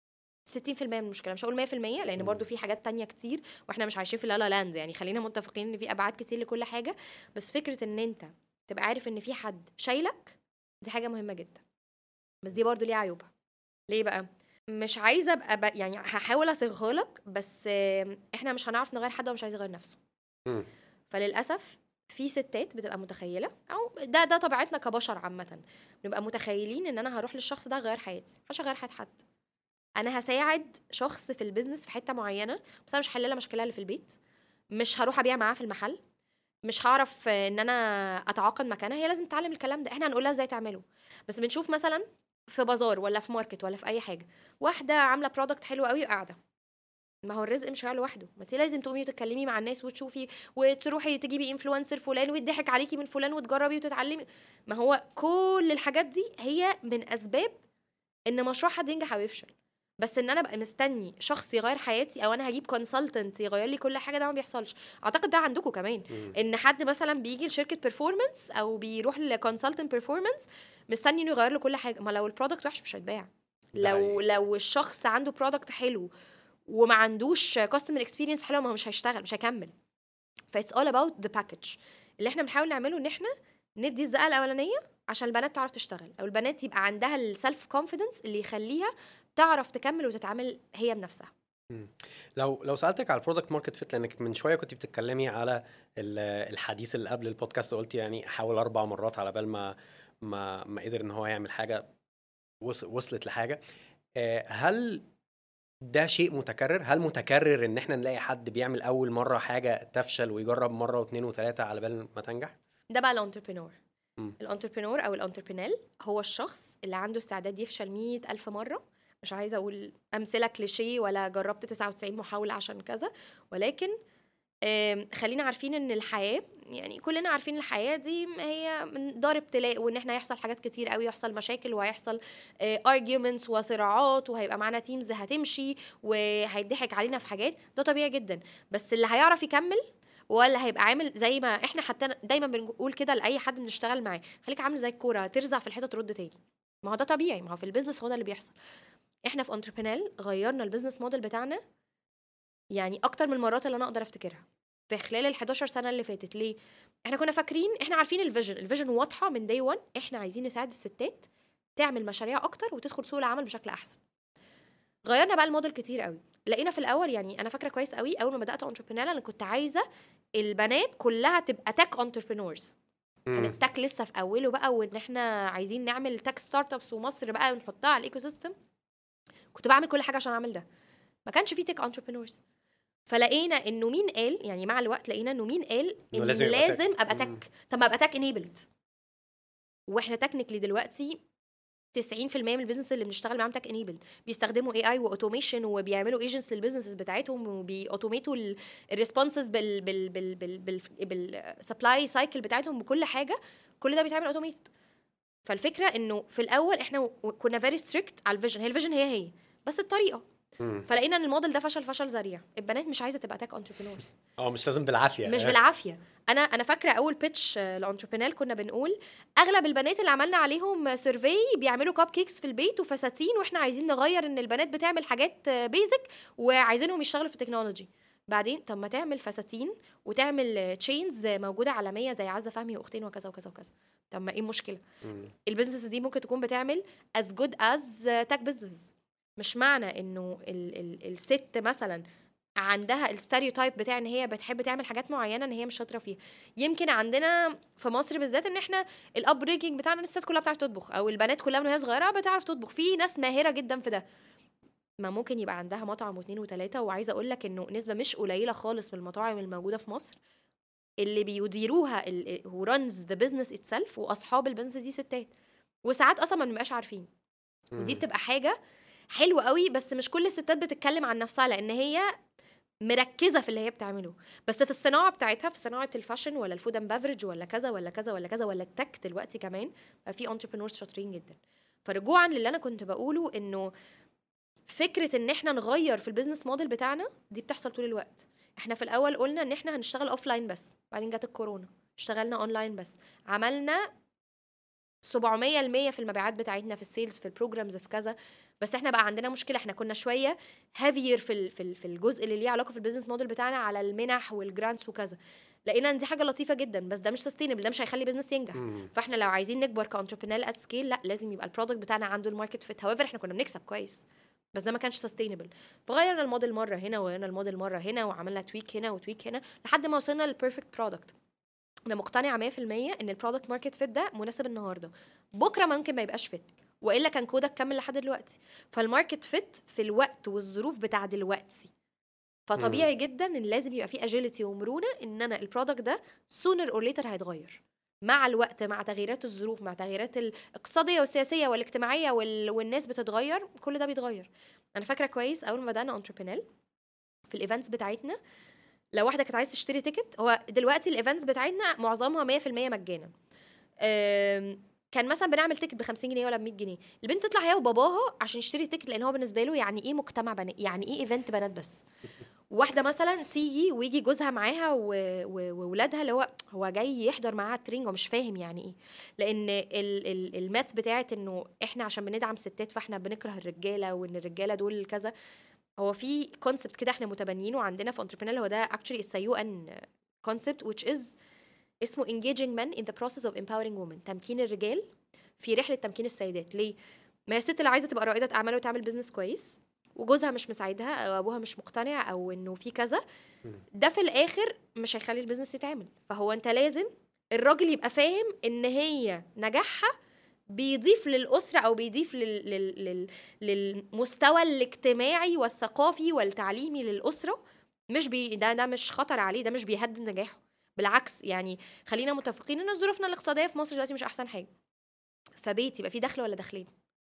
60% من المشكله مش هقول 100% لان مم. برضو في حاجات تانية كتير واحنا مش عايشين في لالا لاند يعني خلينا متفقين ان في ابعاد كتير لكل حاجه بس فكره ان انت تبقى عارف ان في حد شايلك دي حاجه مهمه جدا بس دي برضو ليها عيوبها ليه بقى مش عايزه ابقى ب... يعني هحاول اصيغها لك بس آم، احنا مش هنعرف نغير حد ومش عايز يغير نفسه مم. فللاسف في ستات بتبقى متخيله او ده ده طبيعتنا كبشر عامه بنبقى متخيلين ان انا هروح للشخص ده اغير حياتي مش هغير حياه حد انا هساعد شخص في البيزنس في حته معينه بس انا مش هحل لها مشكلها اللي في البيت مش هروح ابيع معاها في المحل مش هعرف ان انا اتعاقد مكانها هي لازم تتعلم الكلام ده احنا هنقول لها ازاي تعمله بس بنشوف مثلا في بازار ولا في ماركت ولا في اي حاجه واحده عامله برودكت حلو قوي وقاعده ما هو الرزق مش هيعلى لوحده ما انت لازم تقومي وتتكلمي مع الناس وتشوفي وتروحي تجيبي انفلونسر فلان ويضحك عليكي من فلان وتجربي وتتعلمي ما هو كل الحاجات دي هي من اسباب ان مشروع حد ينجح او يفشل بس ان انا ابقى مستني شخص يغير حياتي او انا هجيب كونسلتنت يغير لي كل حاجه ده ما بيحصلش اعتقد ده عندكم كمان مم. ان حد مثلا بيجي لشركه بيرفورمانس او بيروح لكونسلتنت بيرفورمانس مستني انه يغير له كل حاجه ما لو البرودكت وحش مش هيتباع ده لو حقيقي. لو الشخص عنده برودكت حلو وما عندوش كاستمر اكسبيرينس حلوه ما هو مش هيشتغل مش هيكمل فايتس اول اباوت ذا باكج اللي احنا بنحاول نعمله ان احنا ندي الزقه الاولانيه عشان البنات تعرف تشتغل او البنات يبقى عندها السيلف كونفيدنس اللي يخليها تعرف تكمل وتتعامل هي بنفسها لو لو سالتك على البرودكت ماركت فيت لانك من شويه كنت بتتكلمي على ال- الحديث اللي قبل البودكاست قلتي يعني حاول اربع مرات على بال ما ما ما قدر ان هو يعمل حاجه وص- وصلت لحاجه آه، هل ده شيء متكرر هل متكرر ان احنا نلاقي حد بيعمل اول مره حاجه تفشل ويجرب مره واثنين وثلاثه على بال ما تنجح ده بقى الانتربرينور مم. الانتربرينور او الانتربرينال هو الشخص اللي عنده استعداد يفشل مية ألف مرة مش عايزة أقول أمثلة كليشيه ولا جربت 99 محاولة عشان كذا ولكن آم، خلينا عارفين ان الحياه يعني كلنا عارفين الحياه دي هي من دار ابتلاء وان احنا هيحصل حاجات كتير قوي يحصل مشاكل وهيحصل ارجيومنتس وصراعات وهيبقى معانا تيمز هتمشي وهيضحك علينا في حاجات ده طبيعي جدا بس اللي هيعرف يكمل ولا هيبقى عامل زي ما احنا حتى دايما بنقول كده لاي حد بنشتغل معاه خليك عامل زي الكوره ترزع في الحيطه ترد تاني ما هو ده طبيعي ما هو في البيزنس هو ده اللي بيحصل احنا في انتربرينال غيرنا البيزنس موديل بتاعنا يعني اكتر من المرات اللي انا اقدر افتكرها في خلال ال 11 سنه اللي فاتت ليه احنا كنا فاكرين احنا عارفين الفيجن الفيجن واضحه من داي 1 احنا عايزين نساعد الستات تعمل مشاريع اكتر وتدخل سوق العمل بشكل احسن غيرنا بقى الموديل كتير قوي لقينا في الاول يعني انا فاكره كويس قوي اول ما بدات انتربرينور انا كنت عايزه البنات كلها تبقى تك انتربرينورز كان مم. التك لسه في اوله بقى وان احنا عايزين نعمل تك ستارت ابس ومصر بقى ونحطها على الايكو سيستم كنت بعمل كل حاجه عشان اعمل ده ما كانش في تك انتربرينورز فلقينا انه مين قال يعني مع الوقت لقينا انه مين قال إنه ان لازم لازم, يبقى لازم tech. ابقى مم. تك طب ما ابقى تك انيبلد واحنا تكنيكلي دلوقتي 90% من البيزنس اللي بنشتغل معاهم تك انيبلد بيستخدموا اي اي واوتوميشن وبيعملوا ايجنتس للبيزنسز بتاعتهم وبيأوتوميتوا الريسبونسز بال بال بال بال بال بالسبلاي سايكل بتاعتهم بكل حاجه كل ده بيتعمل اوتوميتد فالفكره انه في الاول احنا و- كنا فيري ستريكت على الفيجن هي الفيجن هي هي بس الطريقه مم. فلقينا ان الموديل ده فشل فشل ذريع البنات مش عايزه تبقى تك انتربرينورز اه مش لازم بالعافيه مش آه. بالعافيه انا انا فاكره اول بيتش لانتربرينال كنا بنقول اغلب البنات اللي عملنا عليهم سيرفي بيعملوا كاب كيكس في البيت وفساتين واحنا عايزين نغير ان البنات بتعمل حاجات بيزك وعايزينهم يشتغلوا في التكنولوجي بعدين طب ما تعمل فساتين وتعمل تشينز موجوده عالميه زي عزه فهمي واختين وكذا وكذا وكذا طب ما ايه المشكله مم. البيزنس دي ممكن تكون بتعمل as good as تك بزنس مش معنى انه ال ال الست مثلا عندها الستيريوتايب بتاع ان هي بتحب تعمل حاجات معينه ان هي مش شاطره فيها يمكن عندنا في مصر بالذات ان احنا الاب ريجنج بتاعنا إن الستات كلها بتعرف تطبخ او البنات كلها من وهي صغيره بتعرف تطبخ في ناس ماهره جدا في ده ما ممكن يبقى عندها مطعم واثنين وثلاثه وعايزه اقول لك انه نسبه مش قليله خالص من المطاعم الموجوده في مصر اللي بيديروها هو رانز ذا بزنس اتسلف واصحاب البزنس دي ستات وساعات اصلا ما بنبقاش عارفين ودي مم. بتبقى حاجه حلوه قوي بس مش كل الستات بتتكلم عن نفسها لان هي مركزه في اللي هي بتعمله بس في الصناعه بتاعتها في صناعه الفاشن ولا الفود اند بافرج ولا كذا ولا كذا ولا كذا ولا التك دلوقتي كمان بقى في انتربرينورز شاطرين جدا فرجوعا للي انا كنت بقوله انه فكره ان احنا نغير في البيزنس موديل بتاعنا دي بتحصل طول الوقت احنا في الاول قلنا ان احنا هنشتغل اوف لاين بس بعدين جت الكورونا اشتغلنا اونلاين بس عملنا 700% في المبيعات بتاعتنا في السيلز في البروجرامز في كذا بس احنا بقى عندنا مشكله احنا كنا شويه هافير في ال- في ال- في الجزء اللي ليه علاقه في البيزنس موديل بتاعنا على المنح والجرانتس وكذا لقينا ان دي حاجه لطيفه جدا بس ده مش سستينبل ده مش هيخلي بيزنس ينجح مم. فاحنا لو عايزين نكبر كانتربرينال ات سكيل لا لازم يبقى البرودكت بتاعنا عنده الماركت فيت هاويفر احنا كنا بنكسب كويس بس ده ما كانش سستينبل فغيرنا الموديل مره هنا وغيرنا الموديل مره هنا وعملنا تويك هنا وتويك هنا لحد ما وصلنا للبيرفكت برودكت انا مقتنعه 100% ان البرودكت ماركت فيت ده مناسب النهارده بكره ممكن ما يبقاش فيت والا كان كودك كمل لحد دلوقتي فالماركت فيت في الوقت والظروف بتاع دلوقتي فطبيعي جدا ان لازم يبقى في اجيلتي ومرونه ان انا البرودكت ده سونر اور ليتر هيتغير مع الوقت مع تغييرات الظروف مع تغييرات الاقتصاديه والسياسيه والاجتماعيه وال... والناس بتتغير كل ده بيتغير انا فاكره كويس اول ما بدانا انتربرينال في الايفنتس بتاعتنا لو واحده كانت عايزه تشتري تيكت هو دلوقتي الايفنتس بتاعتنا معظمها 100% مجانا أم، كان مثلا بنعمل تيكت ب 50 جنيه ولا ب 100 جنيه البنت تطلع هي وباباها عشان يشتري تيكت لان هو بالنسبه له يعني ايه مجتمع بنات يعني ايه ايفنت بنات بس واحده مثلا تيجي ويجي جوزها معاها و- و- وولادها اللي هو هو جاي يحضر معاها الترينج ومش فاهم يعني ايه لان ال- ال- الماث بتاعت انه احنا عشان بندعم ستات فاحنا بنكره الرجاله وان الرجاله دول كذا هو في كونسبت كده احنا متبنيينه عندنا في انتربرينال هو ده اكشلي السيو ان كونسبت which is اسمه engaging men in the process of empowering women تمكين الرجال في رحله تمكين السيدات ليه ما هي الست اللي عايزه تبقى رائده اعمال وتعمل بيزنس كويس وجوزها مش مساعدها او ابوها مش مقتنع او انه في كذا ده في الاخر مش هيخلي البيزنس يتعمل فهو انت لازم الراجل يبقى فاهم ان هي نجاحها بيضيف للأسرة أو بيضيف لل... لل... لل... للمستوى الاجتماعي والثقافي والتعليمي للأسرة مش بي... ده ده مش خطر عليه ده مش بيهدد نجاحه بالعكس يعني خلينا متفقين ان ظروفنا الاقتصاديه في مصر دلوقتي مش احسن حاجه فبيت يبقى فيه دخل ولا دخلين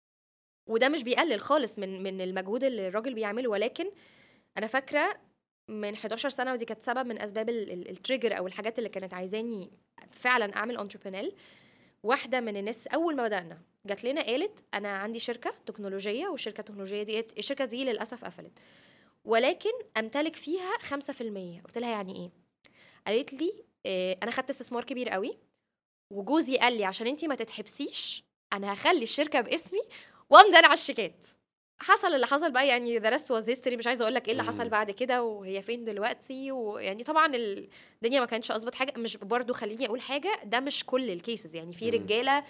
وده مش بيقلل خالص من من المجهود اللي الراجل بيعمله ولكن انا فاكره من 11 سنه ودي كانت سبب من اسباب التريجر او الحاجات اللي كانت عايزاني فعلا اعمل انتربرينال واحده من الناس اول ما بدانا جات لنا قالت انا عندي شركه تكنولوجيه والشركه التكنولوجيه دي الشركه دي للاسف قفلت ولكن امتلك فيها 5% قلت لها يعني ايه قالت لي إيه انا خدت استثمار كبير قوي وجوزي قال لي عشان انتي ما تتحبسيش انا هخلي الشركه باسمي وامضي انا على الشيكات حصل اللي حصل بقى يعني ذا ريست واز هيستوري مش عايزه اقول لك ايه اللي مم. حصل بعد كده وهي فين دلوقتي ويعني طبعا الدنيا ما كانتش اظبط حاجه مش برضو خليني اقول حاجه ده مش كل الكيسز يعني في مم. رجاله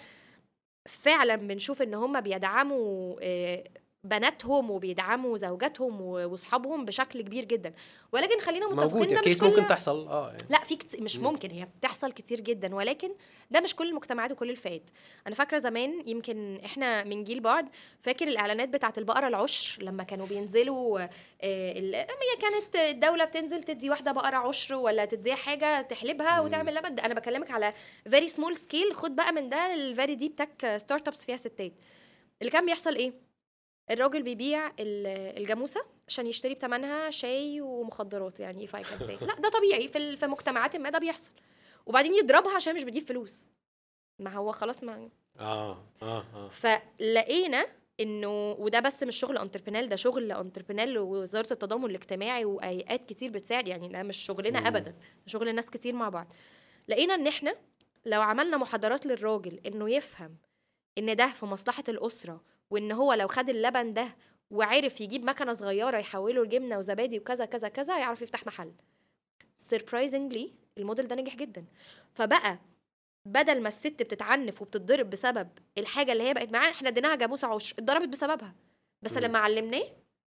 فعلا بنشوف ان هم بيدعموا آه، بناتهم وبيدعموا زوجاتهم و- واصحابهم بشكل كبير جدا ولكن خلينا متفقين موجود ده مش كيس كل ممكن تحصل اه يعني. لا في كت... مش مم. ممكن هي بتحصل كتير جدا ولكن ده مش كل المجتمعات وكل الفئات انا فاكره زمان يمكن احنا من جيل بعد فاكر الاعلانات بتاعه البقره العشر لما كانوا بينزلوا آه، ال... هي كانت الدوله بتنزل تدي واحده بقره عشر ولا تديها حاجه تحلبها مم. وتعمل لبن ده انا بكلمك على فيري سمول سكيل خد بقى من ده الفيري ديب تك ستارت ابس فيها ستات اللي كان بيحصل ايه الراجل بيبيع ال- الجاموسه عشان يشتري بثمنها شاي ومخدرات يعني if I can say لا ده طبيعي في ال- في مجتمعات ما ده بيحصل وبعدين يضربها عشان مش بتجيب فلوس ما هو خلاص ما اه اه اه فلقينا انه وده بس مش شغل انتربرينال ده شغل انتربرينال ووزاره التضامن الاجتماعي وهيئات كتير بتساعد يعني ده مش شغلنا مم. ابدا ده شغل ناس كتير مع بعض لقينا ان احنا لو عملنا محاضرات للراجل انه يفهم ان ده في مصلحه الاسره وان هو لو خد اللبن ده وعرف يجيب مكنه صغيره يحوله لجبنه وزبادي وكذا كذا كذا هيعرف يفتح محل سربرايزنجلي الموديل ده نجح جدا فبقى بدل ما الست بتتعنف وبتتضرب بسبب الحاجه اللي هي بقت معاها احنا اديناها جاموسه عشر اتضربت بسببها بس مم. لما علمناه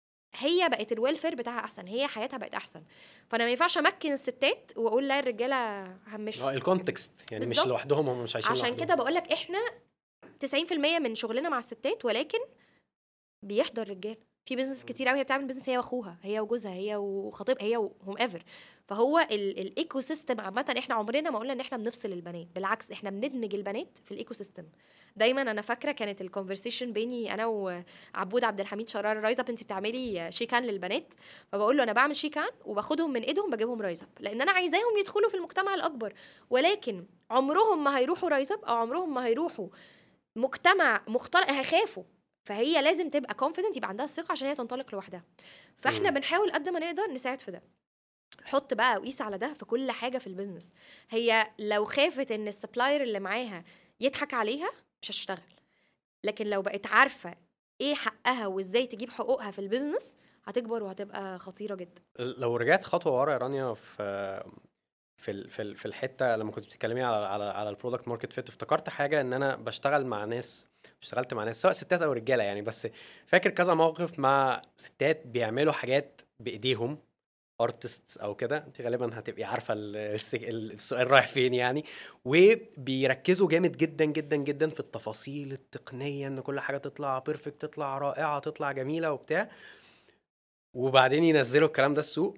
هي بقت الويلفير بتاعها احسن هي حياتها بقت احسن فانا ما ينفعش امكن الستات واقول لا الرجاله همشوا اه الكونتكست يعني مش بالظبط. لوحدهم هم مش عايشين عشان لوحدهم. كده بقول لك احنا 90% من شغلنا مع الستات ولكن بيحضر الرجال في بيزنس كتير قوي هي بتعمل بيزنس هي واخوها هي وجوزها هي وخطيبها هي وهم ايفر فهو الايكو سيستم عامه احنا عمرنا ما قلنا ان احنا بنفصل البنات بالعكس احنا بندمج البنات في الايكو سيستم دايما انا فاكره كانت الكونفرسيشن بيني انا وعبود عبد الحميد شرار رايز اب انت بتعملي شيكان للبنات فبقول له انا بعمل شيكان وباخدهم من ايدهم بجيبهم رايز اب لان انا عايزاهم يدخلوا في المجتمع الاكبر ولكن عمرهم ما هيروحوا رايز اب او عمرهم ما هيروحوا مجتمع مختلط هيخافوا فهي لازم تبقى كونفيدنت يبقى عندها الثقه عشان هي تنطلق لوحدها فاحنا مم. بنحاول قد ما نقدر نساعد في ده حط بقى وقيس على ده في كل حاجه في البيزنس هي لو خافت ان السبلاير اللي معاها يضحك عليها مش هتشتغل لكن لو بقت عارفه ايه حقها وازاي تجيب حقوقها في البيزنس هتكبر وهتبقى خطيره جدا لو رجعت خطوه ورا يا رانيا في في ال- في ال- في الحته لما كنت بتتكلمي على على على البرودكت ماركت فيت افتكرت حاجه ان انا بشتغل مع ناس اشتغلت مع ناس سواء ستات او رجاله يعني بس فاكر كذا موقف مع ستات بيعملوا حاجات بايديهم ارتستس او كده انت غالبا هتبقي عارفه ال- الس- ال- السؤال رايح فين يعني وبيركزوا جامد جدا جدا جدا في التفاصيل التقنيه ان كل حاجه تطلع بيرفكت تطلع رائعه تطلع جميله وبتاع وبعدين ينزلوا الكلام ده السوق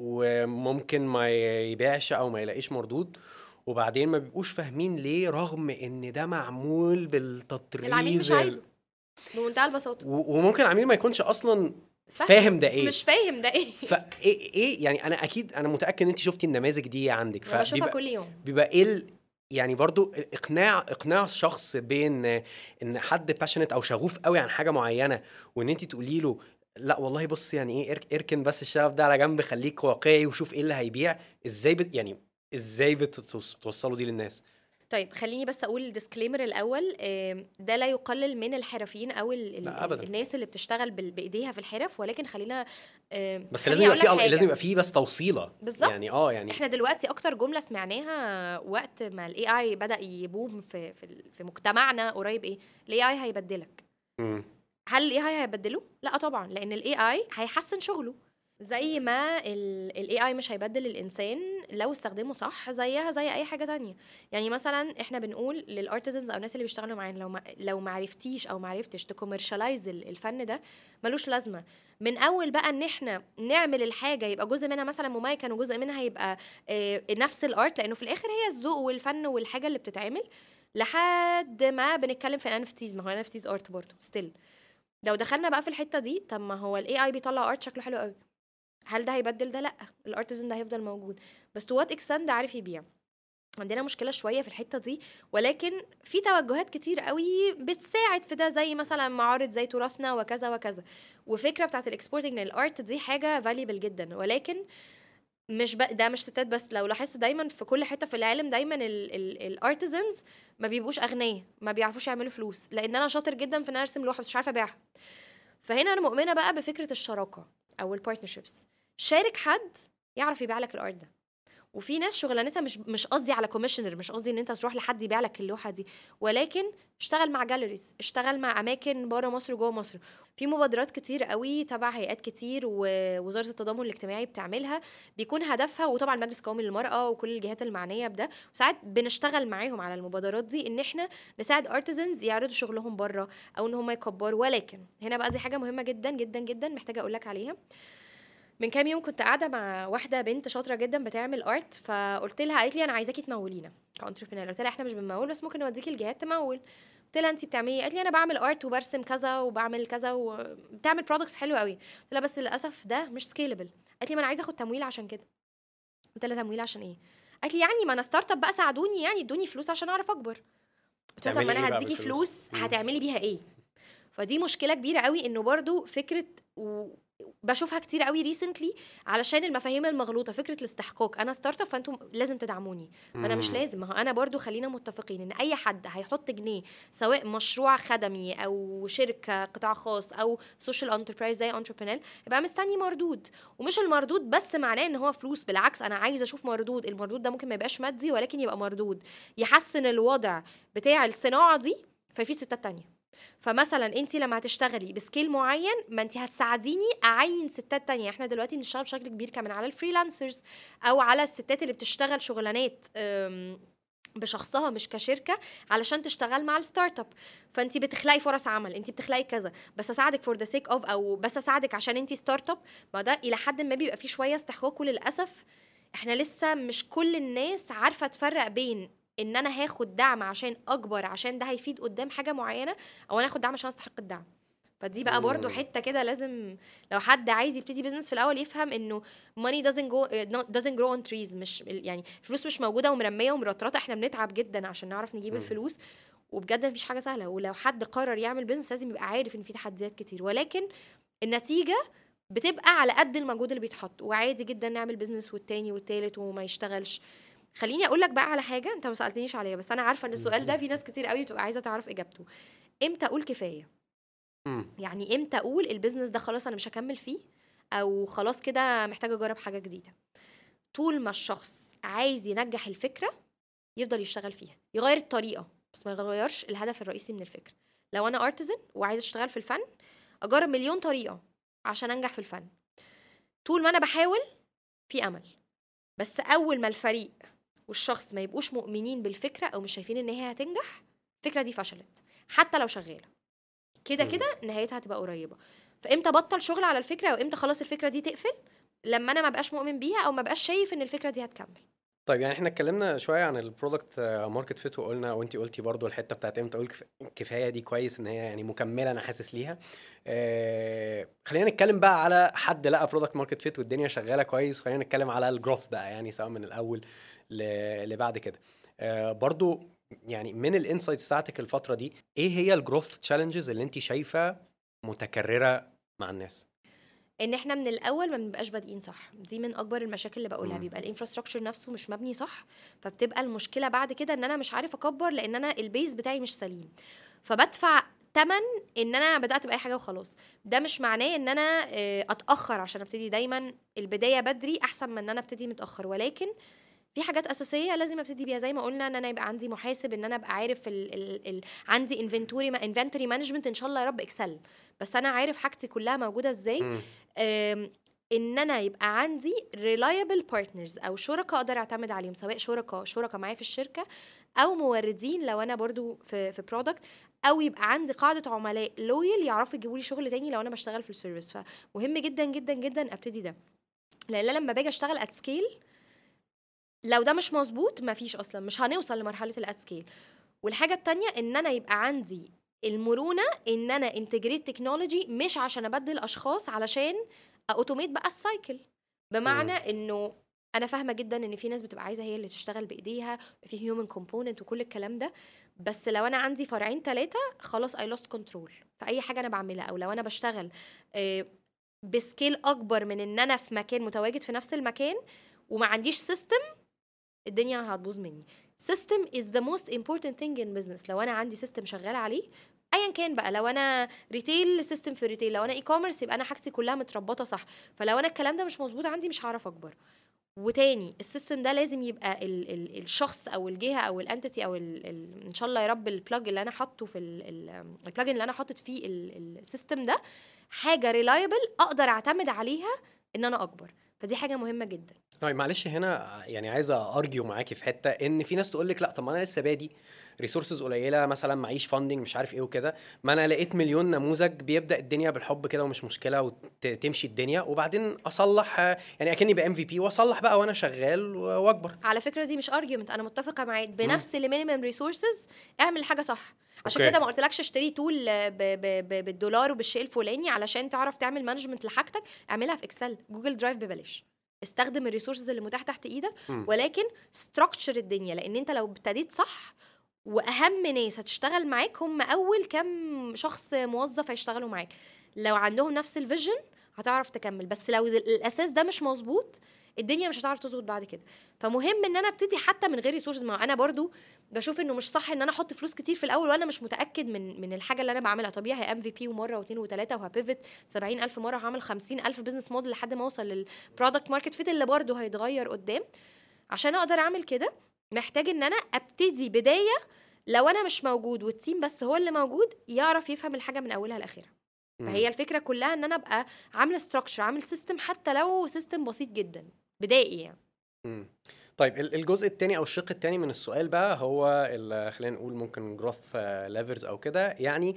وممكن ما يبيعش او ما يلاقيش مردود وبعدين ما بيبقوش فاهمين ليه رغم ان ده معمول بالتطريز العميل مش ال- عايزه بمنتهى البساطه و- وممكن العميل ما يكونش اصلا فاهم. فاهم ده ايه مش فاهم ده ايه فايه ايه يعني انا اكيد انا متاكد ان انت شفتي النماذج دي عندك انا بشوفها فبيبقى- كل يوم بيبقى ايه ال- يعني برضو اقناع اقناع شخص بين ان حد باشنت او شغوف قوي عن حاجه معينه وان انت تقولي له لا والله بص يعني ايه ارك- اركن بس الشغف ده على جنب خليك واقعي وشوف ايه اللي هيبيع ازاي بت يعني ازاي بتوص- بتوصلوا دي للناس طيب خليني بس اقول الديسكليمر الاول آم، ده لا يقلل من الحرفيين او ال- ال- لا، أبداً. الناس اللي بتشتغل بال- بايديها في الحرف ولكن خلينا آم، بس خليني لازم يبقى أقول لك في حاجة. لازم يبقى في بس توصيله بالظبط. يعني اه يعني احنا دلوقتي اكتر جمله سمعناها وقت ما الاي اي بدا يبوم في في, ال- في مجتمعنا قريب ايه الاي اي هيبدلك مم. هل الاي اي هيبدله لا طبعا لان الاي اي هيحسن شغله زي ما الاي اي مش هيبدل الانسان لو استخدمه صح زيها زي اي حاجه تانية يعني مثلا احنا بنقول للارتزنز او الناس اللي بيشتغلوا معانا لو ما لو ما عرفتيش او ما عرفتش تكوميرشالايز الفن ده ملوش لازمه من اول بقى ان احنا نعمل الحاجه يبقى جزء منها مثلا مميكن وجزء منها يبقى آه، نفس الارت لانه في الاخر هي الذوق والفن والحاجه اللي بتتعمل لحد ما بنتكلم في انفتيز ما هو انفتيز ارت برضه ستيل لو دخلنا بقى في الحته دي طب ما هو الاي اي بيطلع ارت شكله حلو قوي هل ده هيبدل ده لا الارتزن ده هيفضل موجود بس تو وات اكستند ده عارف يبيع عندنا مشكله شويه في الحته دي ولكن في توجهات كتير قوي بتساعد في ده زي مثلا معارض زي تراثنا وكذا وكذا وفكره بتاعت الاكسبورتنج للارت دي حاجه فاليبل جدا ولكن مش ب... ده مش ستات بس لو لاحظت دايما في كل حته في العالم دايما الارتزنز ما بيبقوش اغنياء ما بيعرفوش يعملوا فلوس لان انا شاطر جدا في ان انا ارسم لوحه بس مش عارفه ابيعها فهنا انا مؤمنه بقى بفكره الشراكه او البارتنرشيبس شارك حد يعرف يبيع لك الارض ده وفي ناس شغلانتها مش مش قصدي على كوميشنر مش قصدي ان انت تروح لحد يبيع لك اللوحه دي ولكن اشتغل مع جاليريز اشتغل مع اماكن بره مصر وجوه مصر في مبادرات كتير قوي تبع هيئات كتير ووزاره التضامن الاجتماعي بتعملها بيكون هدفها وطبعا مجلس القومي للمراه وكل الجهات المعنيه بده وساعات بنشتغل معاهم على المبادرات دي ان احنا نساعد ارتزنز يعرضوا شغلهم بره او ان هم يكبروا ولكن هنا بقى دي حاجه مهمه جدا جدا جدا محتاجه اقول لك عليها من كام يوم كنت قاعده مع واحده بنت شاطره جدا بتعمل ارت فقلت لها قالت لي انا عايزاكي تمولينا كانتربرينور قلت لها احنا مش بنمول بس ممكن نوديكي الجهات تمول قلت لها انت بتعملي ايه قالت لي انا بعمل ارت وبرسم كذا وبعمل كذا وبتعمل برودكتس حلوه قوي قلت لها بس للاسف ده مش سكيلبل قالت لي ما انا عايزه اخد تمويل عشان كده قلت لها تمويل عشان ايه قالت لي يعني ما انا ستارت اب بقى ساعدوني يعني ادوني فلوس عشان اعرف اكبر قلت لها طب ما تعملي إيه انا بقى هديكي بالفلوس؟ فلوس مم. هتعملي بيها ايه فدي مشكله كبيره قوي انه برضو فكره و... بشوفها كتير قوي ريسنتلي علشان المفاهيم المغلوطه فكره الاستحقاق انا ستارت اب فانتم لازم تدعموني ما انا مش مم. لازم ما هو انا برضو خلينا متفقين ان اي حد هيحط جنيه سواء مشروع خدمي او شركه قطاع خاص او سوشيال انتربرايز زي انتربرينور يبقى مستني مردود ومش المردود بس معناه ان هو فلوس بالعكس انا عايزه اشوف مردود المردود ده ممكن ما يبقاش مادي ولكن يبقى مردود يحسن الوضع بتاع الصناعه دي ففي ستات تانية فمثلا انت لما هتشتغلي بسكيل معين ما انت هتساعديني اعين ستات تانية احنا دلوقتي بنشتغل بشكل كبير كمان على الفريلانسرز او على الستات اللي بتشتغل شغلانات أم، بشخصها مش كشركه علشان تشتغل مع الستارت اب فانت بتخلقي فرص عمل انت بتخلقي كذا بس اساعدك فور ذا سيك اوف او بس اساعدك عشان انت ستارت اب ما ده الى حد ما بيبقى فيه شويه استحقاق وللاسف احنا لسه مش كل الناس عارفه تفرق بين ان انا هاخد دعم عشان اكبر عشان ده هيفيد قدام حاجه معينه او انا اخد دعم عشان استحق الدعم فدي بقى برضو مم. حته كده لازم لو حد عايز يبتدي بزنس في الاول يفهم انه money doesn't go doesn't grow on trees مش يعني الفلوس مش موجوده ومرميه ومرطرطه احنا بنتعب جدا عشان نعرف نجيب مم. الفلوس وبجد مفيش حاجه سهله ولو حد قرر يعمل بزنس لازم يبقى عارف ان في تحديات كتير ولكن النتيجه بتبقى على قد المجهود اللي بيتحط وعادي جدا نعمل بزنس والتاني والتالت وما يشتغلش خليني اقول لك بقى على حاجه انت ما سالتنيش عليها بس انا عارفه ان السؤال ده في ناس كتير قوي بتبقى عايزه تعرف اجابته امتى اقول كفايه مم. يعني امتى اقول البيزنس ده خلاص انا مش هكمل فيه او خلاص كده محتاجه اجرب حاجه جديده طول ما الشخص عايز ينجح الفكره يفضل يشتغل فيها يغير الطريقه بس ما يغيرش الهدف الرئيسي من الفكره لو انا ارتزن وعايز اشتغل في الفن اجرب مليون طريقه عشان انجح في الفن طول ما انا بحاول في امل بس اول ما الفريق والشخص ما يبقوش مؤمنين بالفكره او مش شايفين ان هي هتنجح الفكره دي فشلت حتى لو شغاله كده مم. كده نهايتها هتبقى قريبه فامتى بطل شغل على الفكره وامتى خلاص الفكره دي تقفل لما انا ما بقاش مؤمن بيها او ما بقاش شايف ان الفكره دي هتكمل طيب يعني احنا اتكلمنا شويه عن البرودكت ماركت فيت وقلنا وانت قلتي برضو الحته بتاعت امتى اقول كف- كفايه دي كويس ان هي يعني مكمله انا حاسس ليها آه خلينا نتكلم بقى على حد لقى برودكت ماركت فيت والدنيا شغاله كويس خلينا نتكلم على الجروث بقى يعني سواء من الاول ل- لبعد كده آه برضو يعني من الانسايتس بتاعتك الفتره دي ايه هي الجروث تشالنجز اللي انت شايفه متكرره مع الناس ان احنا من الاول ما بنبقاش بادئين صح دي من اكبر المشاكل اللي بقولها مم. بيبقى الانفراستراكشر نفسه مش مبني صح فبتبقى المشكله بعد كده ان انا مش عارف اكبر لان انا البيز بتاعي مش سليم فبدفع تمن ان انا بدات باي حاجه وخلاص ده مش معناه ان انا آه، اتاخر عشان ابتدي دايما البدايه بدري احسن من ان انا ابتدي متاخر ولكن في حاجات اساسيه لازم ابتدي بيها زي ما قلنا ان انا يبقى عندي محاسب ان انا ابقى عارف ال ال ال عندي انفنتوري انفنتوري مانجمنت ان شاء الله يا رب اكسل بس انا عارف حاجتي كلها موجوده ازاي مم. أم، ان انا يبقى عندي reliable partners او شركاء اقدر اعتمد عليهم سواء شركاء شركاء معايا في الشركه او موردين لو انا برضو في في برودكت او يبقى عندي قاعده عملاء لويال يعرفوا يجيبوا لي شغل تاني لو انا بشتغل في السيرفيس فمهم جدا جدا جدا ابتدي ده لان لما باجي اشتغل ات سكيل لو ده مش مظبوط مفيش اصلا مش هنوصل لمرحله الات سكيل والحاجه التانية ان انا يبقى عندي المرونه ان انا انتجريت تكنولوجي مش عشان ابدل اشخاص علشان اوتوميت بقى السايكل بمعنى انه انا فاهمه جدا ان في ناس بتبقى عايزه هي اللي تشتغل بايديها في هيومن كومبوننت وكل الكلام ده بس لو انا عندي فرعين ثلاثه خلاص اي لوست كنترول في اي حاجه انا بعملها او لو انا بشتغل آه، بسكيل اكبر من ان انا في مكان متواجد في نفس المكان وما عنديش سيستم الدنيا هتبوظ مني سيستم از ذا موست important thing in business لو انا عندي سيستم شغال عليه ايا كان بقى لو انا ريتيل سيستم في ريتيل لو انا اي كوميرس يبقى انا حاجتي كلها متربطه صح فلو انا الكلام ده مش مظبوط عندي مش هعرف اكبر وتاني السيستم ده لازم يبقى ال ال الشخص او الجهه او الانتيتي او ال ال ان شاء الله يا رب البلاج اللي انا حاطه في البلاجن اللي انا حاطط فيه السيستم ده حاجه ريلايبل اقدر اعتمد عليها ان انا اكبر فدي حاجه مهمه جدا طيب معلش هنا يعني عايزه ارجيو معاكي في حته ان في ناس تقول لك لا طب ما انا لسه بادي ريسورسز قليله مثلا معيش فاندنج مش عارف ايه وكده ما انا لقيت مليون نموذج بيبدا الدنيا بالحب كده ومش مشكله وتمشي الدنيا وبعدين اصلح يعني اكني بقى ام في بي واصلح بقى وانا شغال واكبر على فكره دي مش ارجيومنت انا متفقه معاك بنفس المينيمم ريسورسز اعمل حاجه صح عشان كده ما قلتلكش اشتري تول بالدولار وبالشيء الفلاني علشان تعرف تعمل مانجمنت لحاجتك اعملها في اكسل جوجل درايف ببلاش استخدم الريسورسز اللي متاح تحت ايدك ولكن ستراكشر الدنيا لان انت لو ابتديت صح واهم ناس هتشتغل معاك هم اول كام شخص موظف هيشتغلوا معاك لو عندهم نفس الفيجن هتعرف تكمل بس لو الاساس ده مش مظبوط الدنيا مش هتعرف تظبط بعد كده فمهم ان انا ابتدي حتى من غير ريسورسز ما انا برضو بشوف انه مش صح ان انا احط فلوس كتير في الاول وانا مش متاكد من من الحاجه اللي انا بعملها طبيعي ام في بي ومره واثنين وثلاثه وهبيفت 70000 مره وهعمل 50000 بزنس موديل لحد ما اوصل للبرودكت ماركت فيت اللي برضو هيتغير قدام عشان اقدر اعمل كده محتاج ان انا ابتدي بدايه لو انا مش موجود والتيم بس هو اللي موجود يعرف يفهم الحاجه من اولها لاخرها فهي الفكره كلها ان انا ابقى عامله ستراكشر عامل سيستم حتى لو سيستم بسيط جدا بدائي يعني مم. طيب الجزء الثاني او الشق الثاني من السؤال بقى هو خلينا نقول ممكن جروث ليفرز او كده يعني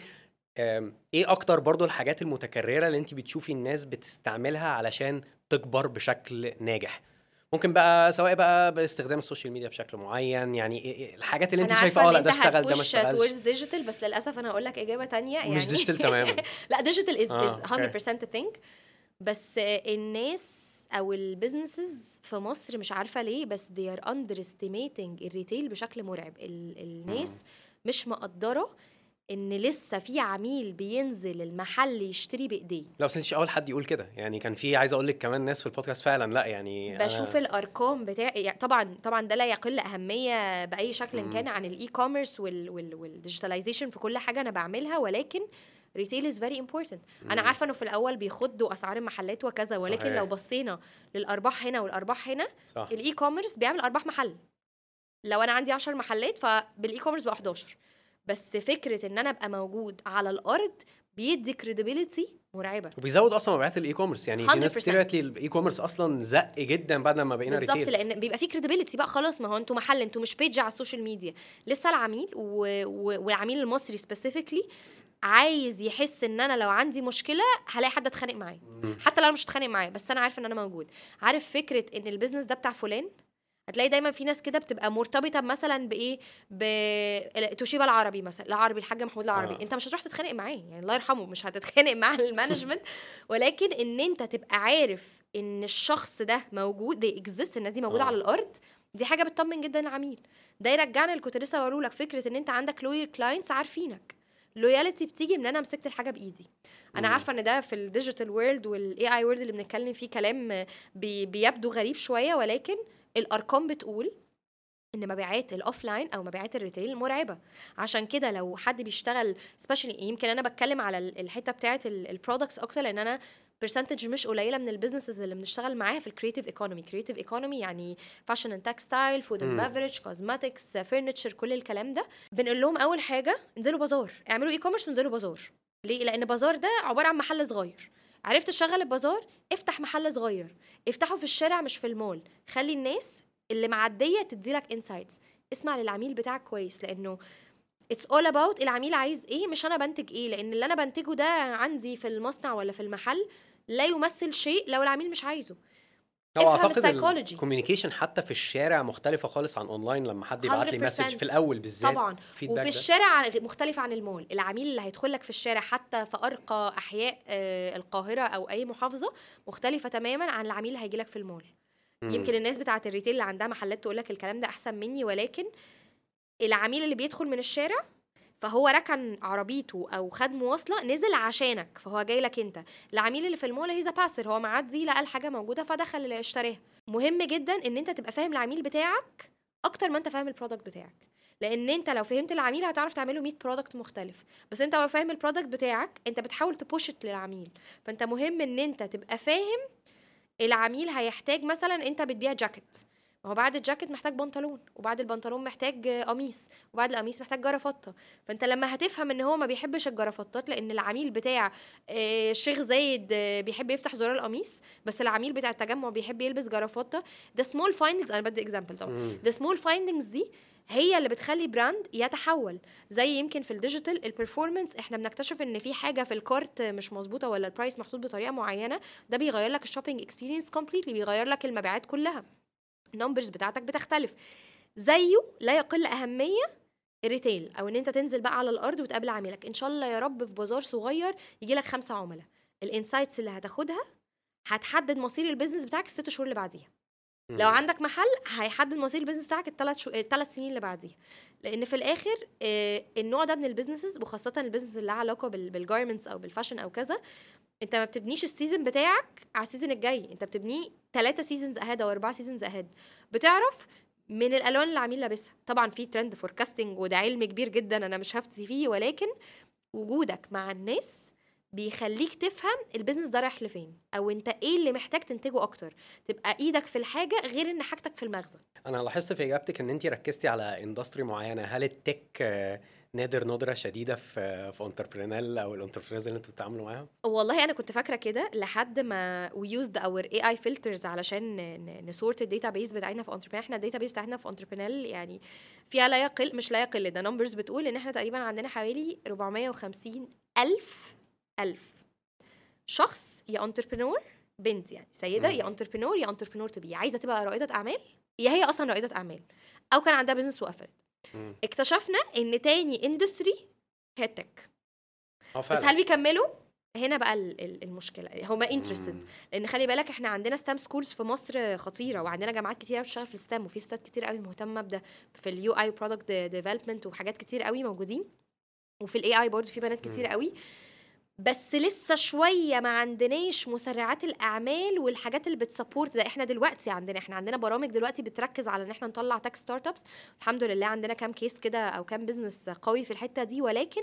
ايه اكتر برضو الحاجات المتكرره اللي انت بتشوفي الناس بتستعملها علشان تكبر بشكل ناجح ممكن بقى سواء بقى باستخدام السوشيال ميديا بشكل معين يعني الحاجات اللي انت شايفه اه لا ده اشتغل ده ما اشتغلش تورز ديجيتال بس للاسف انا هقول لك اجابه تانية يعني مش ديجيتال تماما لا ديجيتال از از 100% ثينك بس الناس او البيزنسز في مصر مش عارفه ليه بس they are underestimating الريتيل بشكل مرعب ال الناس مش مقدره ان لسه في عميل بينزل المحل يشتري بايديه لا بس انت اول حد يقول كده يعني كان في عايز اقول لك كمان ناس في البودكاست فعلا لا يعني بشوف أنا... الارقام بتاع يعني طبعا طبعا ده لا يقل اهميه باي شكل مم. كان عن الاي كوميرس والديجيتاليزيشن في كل حاجه انا بعملها ولكن ريتيل از فيري امبورتنت انا عارفه انه في الاول بيخضوا اسعار المحلات وكذا ولكن صحيح. لو بصينا للارباح هنا والارباح هنا الاي كوميرس بيعمل ارباح محل لو انا عندي 10 محلات فبالاي كوميرس بقى 11 بس فكره ان انا ابقى موجود على الارض بيدي كريديبيليتي مرعبه وبيزود اصلا مبيعات الاي كوميرس يعني في ناس كتير قالت لي الاي كوميرس اصلا زق جدا بعد ما بقينا ريتيل بالظبط لان بيبقى في كريديبيليتي بقى خلاص ما هو انتوا محل انتوا مش بيج على السوشيال ميديا لسه العميل و... و... والعميل المصري سبيسيفيكلي عايز يحس ان انا لو عندي مشكله هلاقي حد اتخانق معاه حتى لو انا مش هتخانق معاه بس انا عارفه ان انا موجود عارف فكره ان البيزنس ده بتاع فلان هتلاقي دايما في ناس كده بتبقى مرتبطه مثلا بايه ب توشيبا العربي مثلا العربي الحاج محمود العربي آه. انت مش هتروح تتخانق معاه يعني الله يرحمه مش هتتخانق مع المانجمنت ولكن ان انت تبقى عارف ان الشخص ده موجود دي اكزيست الناس دي موجوده آه. على الارض دي حاجه بتطمن جدا العميل ده يرجعنا اللي كنت لسه بقوله لك فكره ان انت عندك لوير كلاينتس عارفينك لويالتي بتيجي من انا مسكت الحاجه بايدي انا عارفه ان ده في الديجيتال وورلد والاي اي وورلد اللي بنتكلم فيه كلام بي بيبدو غريب شويه ولكن الارقام بتقول ان مبيعات الاوفلاين او مبيعات الريتيل مرعبه عشان كده لو حد بيشتغل سبيشالي يمكن انا بتكلم على الحته بتاعه البرودكتس اكتر لان انا برسنتج مش قليله من البيزنسز اللي بنشتغل معاها في الكريتيف ايكونومي كريتيف ايكونومي يعني فاشن اند تكستايل فود اند بافرج كوزماتكس فرنتشر كل الكلام ده بنقول لهم اول حاجه انزلوا بازار اعملوا اي كوميرس وانزلوا بازار ليه لان بازار ده عباره عن محل صغير عرفت تشغل البازار افتح محل صغير افتحه في الشارع مش في المول خلي الناس اللي معديه تدي لك انسايتس اسمع للعميل بتاعك كويس لانه اتس اول اباوت العميل عايز ايه مش انا بنتج ايه لان اللي انا بنتجه ده عندي في المصنع ولا في المحل لا يمثل شيء لو العميل مش عايزه هو اعتقد الكوميونيكيشن حتى في الشارع مختلفه خالص عن اونلاين لما حد يبعت لي مسج في الاول بالذات طبعا وفي الشارع مختلفه عن المول العميل اللي هيدخل لك في الشارع حتى في ارقى احياء آه، القاهره او اي محافظه مختلفه تماما عن العميل اللي هيجي لك في المول يمكن الناس بتاعه الريتيل اللي عندها محلات تقول لك الكلام ده احسن مني ولكن العميل اللي بيدخل من الشارع فهو ركن عربيته او خد مواصله نزل عشانك فهو جاي لك انت العميل اللي في المول هيزا باسر هو معدي لقى الحاجه موجوده فدخل اشتراها مهم جدا ان انت تبقى فاهم العميل بتاعك اكتر ما انت فاهم البرودكت بتاعك لان انت لو فهمت العميل هتعرف تعمله 100 برودكت مختلف بس انت لو فاهم البرودكت بتاعك انت بتحاول تبوشت للعميل فانت مهم ان انت تبقى فاهم العميل هيحتاج مثلا انت بتبيع جاكيت ما هو بعد الجاكيت محتاج بنطلون وبعد البنطلون محتاج قميص وبعد القميص محتاج جرافطه فانت لما هتفهم ان هو ما بيحبش الجرافطات لان العميل بتاع آه، الشيخ زايد آه، بيحب يفتح زرار القميص بس العميل بتاع التجمع بيحب يلبس جرافطه ده سمول فايندنجز انا بدي اكزامبل طبعا مم. ده سمول فايندنجز دي هي اللي بتخلي براند يتحول زي يمكن في الديجيتال البرفورمانس احنا بنكتشف ان في حاجه في الكارت مش مظبوطه ولا البرايس محطوط بطريقه معينه ده بيغير لك الشوبينج اكسبيرينس كومبليتلي بيغير لك المبيعات كلها النمبرز بتاعتك بتختلف زيه لا يقل اهميه الريتيل او ان انت تنزل بقى على الارض وتقابل عميلك ان شاء الله يا رب في بازار صغير يجي لك خمسه عملاء الانسايتس اللي هتاخدها هتحدد مصير البيزنس بتاعك الست شهور اللي بعديها لو مم. عندك محل هيحدد مصير البيزنس بتاعك الثلاث شو... الثلاث سنين اللي بعديها لان في الاخر آه، النوع ده من البيزنسز وخاصه البيزنس اللي له علاقه بال... بالجارمنتس او بالفاشن او كذا انت ما بتبنيش السيزون بتاعك على السيزون الجاي انت بتبنيه ثلاثة سيزونز اهيد او اربعة سيزونز اهيد بتعرف من الالوان اللي العميل لابسها طبعا في ترند فوركاستنج وده علم كبير جدا انا مش هفتي فيه ولكن وجودك مع الناس بيخليك تفهم البيزنس ده رايح لفين او انت ايه اللي محتاج تنتجه اكتر تبقى ايدك في الحاجه غير ان حاجتك في المخزن انا لاحظت في اجابتك ان انت ركزتي على اندستري معينه هل التك آه، نادر ندره شديده في في انتربرينال او الانتربرينز اللي انتوا بتتعاملوا معاهم والله انا كنت فاكره كده لحد ما ويوزد اور اي اي فلترز علشان نسورت الداتا بيز بتاعتنا في انتربرينال احنا الداتا بيز بتاعتنا في انتربرينال يعني فيها لا يقل مش لا يقل ده نمبرز بتقول ان احنا تقريبا عندنا حوالي 450 الف الف شخص يا انتربرينور بنت يعني سيده مم. يا انتربرينور يا انتربرينور تو بي عايزه تبقى رائده اعمال يا هي اصلا رائده اعمال او كان عندها بزنس وقفلت مم. اكتشفنا ان تاني اندستري هي التك اه بس فعلا هل بيكملوا هنا بقى ال- ال- المشكله هما انترستد مم. لان خلي بالك احنا عندنا ستام سكولز في مصر خطيره وعندنا جامعات كتير قوي بتشتغل في الستام وفي ستات كتير قوي مهتمه بده في اليو اي برودكت ديفلوبمنت وحاجات كتير قوي موجودين وفي الاي اي برضه في بنات كتير مم. قوي بس لسه شويه ما عندناش مسرعات الاعمال والحاجات اللي بتسبورت ده احنا دلوقتي عندنا احنا عندنا برامج دلوقتي بتركز على ان احنا نطلع تك ستارت ابس الحمد لله عندنا كام كيس كده او كام بزنس قوي في الحته دي ولكن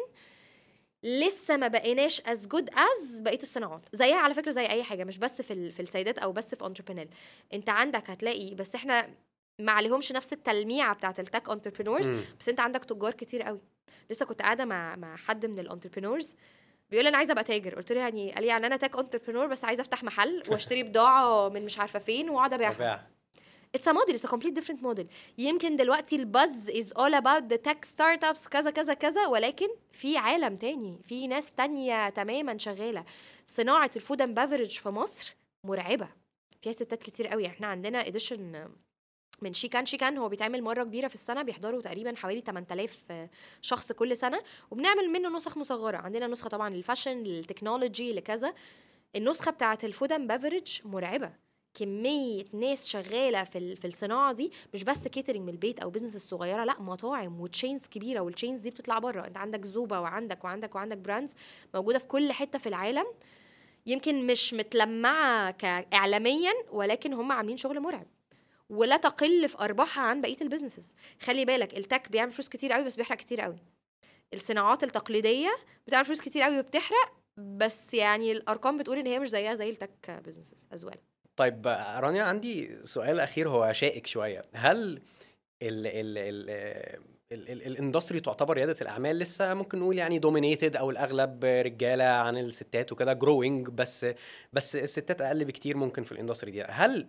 لسه ما بقيناش از جود از بقيه الصناعات زيها على فكره زي اي حاجه مش بس في ال- في السيدات او بس في انتربرينور انت عندك هتلاقي بس احنا ما عليهمش نفس التلميعه بتاعت التك انتربرينورز مم. بس انت عندك تجار كتير قوي لسه كنت قاعده مع مع حد من الانتربرينورز بيقول لي انا عايزه ابقى تاجر قلت له يعني قال لي يعني انا تك انتربرينور بس عايزه افتح محل واشتري بضاعه من مش عارفه فين واقعد ابيعها طبيعي. اتس ا موديل اتس ا كومبليت ديفرنت موديل يمكن دلوقتي الباز از اول اباوت ذا تك ستارت ابس كذا كذا كذا ولكن في عالم تاني في ناس تانية تماما شغاله صناعه الفود اند بافرج في مصر مرعبه فيها ستات كتير قوي احنا عندنا اديشن من شيكان شيكان هو بيتعمل مره كبيره في السنه بيحضروا تقريبا حوالي 8000 شخص كل سنه وبنعمل منه نسخ مصغره عندنا نسخه طبعا للفاشن للتكنولوجي لكذا النسخه بتاعه الفود اند بافرج مرعبه كميه ناس شغاله في ال- في الصناعه دي مش بس كيترنج من البيت او بزنس الصغيره لا مطاعم وتشينز كبيره والتشينز دي بتطلع بره انت عندك زوبا وعندك وعندك وعندك براندز موجوده في كل حته في العالم يمكن مش متلمعه كاعلاميا ولكن هم عاملين شغل مرعب ولا تقل في ارباحها عن بقيه البيزنسز خلي بالك التك بيعمل فلوس كتير قوي بس بيحرق كتير قوي الصناعات التقليديه بتعمل فلوس كتير قوي وبتحرق بس يعني الارقام بتقول ان هي مش زيها زي التك بيزنسز از ويل طيب آه، رانيا عندي سؤال اخير هو شائك شويه هل ال ال ال ال- ال- الاندستري تعتبر رياده الاعمال لسه ممكن نقول يعني دومينيتد او الاغلب رجاله عن الستات وكده جروينج بس بس الستات اقل بكتير ممكن في الاندستري دي هل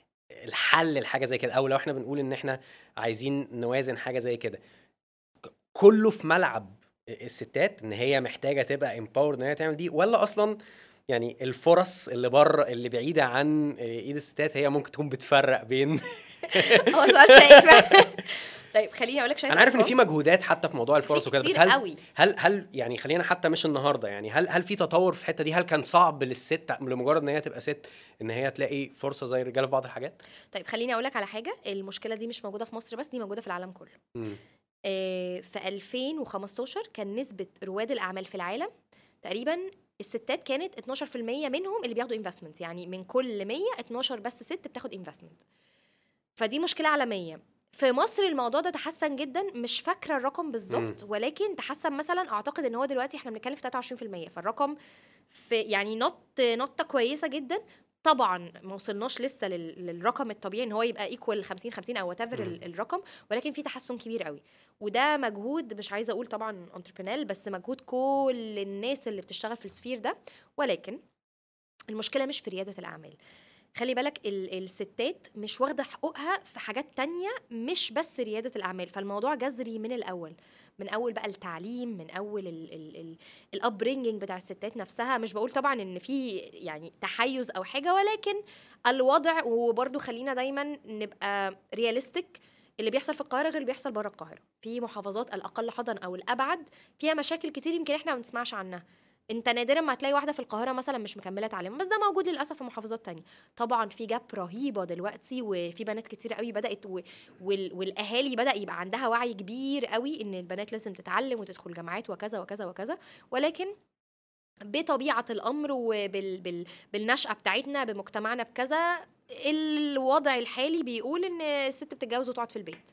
الحل لحاجه زي كده او لو احنا بنقول ان احنا عايزين نوازن حاجه زي كده ك- كله في ملعب الستات ان هي محتاجه تبقى امباورد ان هي تعمل دي ولا اصلا يعني الفرص اللي بره اللي بعيده عن ايد الستات هي ممكن تكون بتفرق بين هو سؤال شايف طيب خليني اقول لك شويه انا عارف ان أرقام. في مجهودات حتى في موضوع الفرص في وكده بس كتير هل قوي هل هل يعني خلينا حتى مش النهارده يعني هل هل في تطور في الحته دي هل كان صعب للست لمجرد ان هي تبقى ست ان هي تلاقي فرصه زي الرجاله في بعض الحاجات؟ طيب خليني اقول لك على حاجه المشكله دي مش موجوده في مصر بس دي موجوده في العالم كله مم. آه، في 2015 كان نسبه رواد الاعمال في العالم تقريبا الستات كانت 12% منهم اللي بياخدوا انفستمنت يعني من كل 100 12 بس ست بتاخد انفستمنت فدي مشكله عالميه في مصر الموضوع ده تحسن جدا مش فاكره الرقم بالظبط مم. ولكن تحسن مثلا اعتقد ان هو دلوقتي احنا بنتكلم في 23% فالرقم في يعني نط نطه كويسه جدا طبعا ما وصلناش لسه لل- للرقم الطبيعي ان هو يبقى ايكوال 50 50 او وات مم. الرقم ولكن في تحسن كبير قوي وده مجهود مش عايزه اقول طبعا انتربرينال بس مجهود كل الناس اللي بتشتغل في السفير ده ولكن المشكله مش في رياده الاعمال خلي بالك ال- الستات مش واخده حقوقها في حاجات تانية مش بس رياده الاعمال فالموضوع جذري من الاول من اول بقى التعليم من اول الابرينجنج بتاع الستات نفسها مش بقول طبعا ان في يعني تحيز او حاجه ولكن الوضع وبرده خلينا دايما نبقى رياليستيك اللي بيحصل في القاهره غير اللي بيحصل بره القاهره في محافظات الاقل حظا او الابعد فيها مشاكل كتير يمكن احنا ما بنسمعش عنها انت نادرا ما هتلاقي واحده في القاهره مثلا مش مكمله تعليم بس ده موجود للاسف في محافظات تانية طبعا في جاب رهيبه دلوقتي وفي بنات كتير قوي بدات و... وال... والاهالي بدا يبقى عندها وعي كبير قوي ان البنات لازم تتعلم وتدخل جامعات وكذا وكذا وكذا ولكن بطبيعه الامر وبال بال بالنشاه بتاعتنا بمجتمعنا بكذا الوضع الحالي بيقول ان الست بتتجوز وتقعد في البيت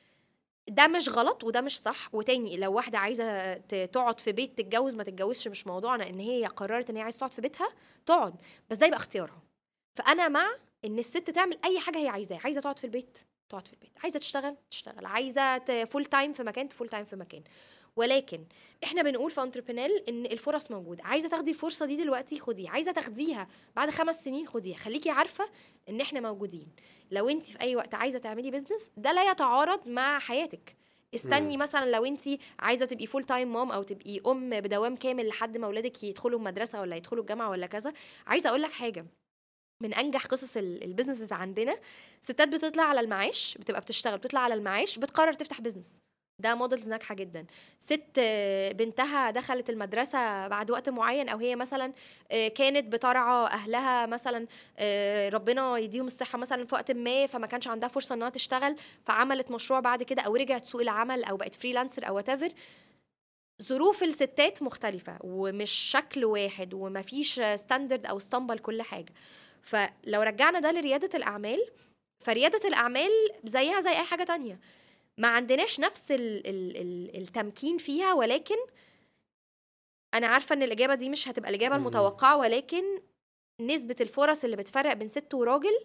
ده مش غلط وده مش صح وتاني لو واحده عايزه ت- تقعد في بيت تتجوز ما تتجوزش مش موضوعنا ان هي قررت ان هي عايزه تقعد في بيتها تقعد بس ده يبقى اختيارها فانا مع ان الست تعمل اي حاجه هي عايزاها عايزه تقعد في البيت تقعد في البيت عايزه تشتغل تشتغل عايزه فول تايم في مكان فول تايم في مكان ولكن احنا بنقول في انتربرينال ان الفرص موجوده عايزه تاخدي الفرصه دي دلوقتي خديها عايزه تاخديها بعد خمس سنين خديها خليكي عارفه ان احنا موجودين لو انت في اي وقت عايزه تعملي بيزنس ده لا يتعارض مع حياتك استني مم. مثلا لو انت عايزه تبقي فول تايم مام او تبقي ام بدوام كامل لحد ما اولادك يدخلوا المدرسه ولا يدخلوا الجامعه ولا كذا عايزه اقول لك حاجه من انجح قصص ال- البيزنسز عندنا ستات بتطلع على المعاش بتبقى بتشتغل بتطلع على المعاش بتقرر تفتح بيزنس ده موديلز ناجحه جدا ست آه، بنتها دخلت المدرسه بعد وقت معين او هي مثلا آه، كانت بترعى اهلها مثلا آه، ربنا يديهم الصحه مثلا في وقت ما فما كانش عندها فرصه انها تشتغل فعملت مشروع بعد كده او رجعت سوق العمل او بقت فريلانسر او whatever ظروف الستات مختلفة ومش شكل واحد ومفيش ستاندرد أو اسطمبة لكل حاجة فلو رجعنا ده لريادة الأعمال فريادة الأعمال زيها زي أي حاجة تانية ما عندناش نفس ال ال ال التمكين فيها ولكن أنا عارفة إن الإجابة دي مش هتبقى الإجابة مم. المتوقعة ولكن نسبة الفرص اللي بتفرق بين ست وراجل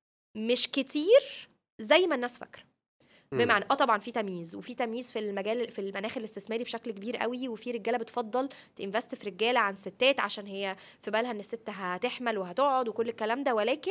مش كتير زي ما الناس فاكرة مم. بمعنى اه طبعا في تمييز وفي تمييز في المجال في المناخ الاستثماري بشكل كبير قوي وفي رجاله بتفضل تنفست في رجاله عن ستات عشان هي في بالها ان الست هتحمل وهتقعد وكل الكلام ده ولكن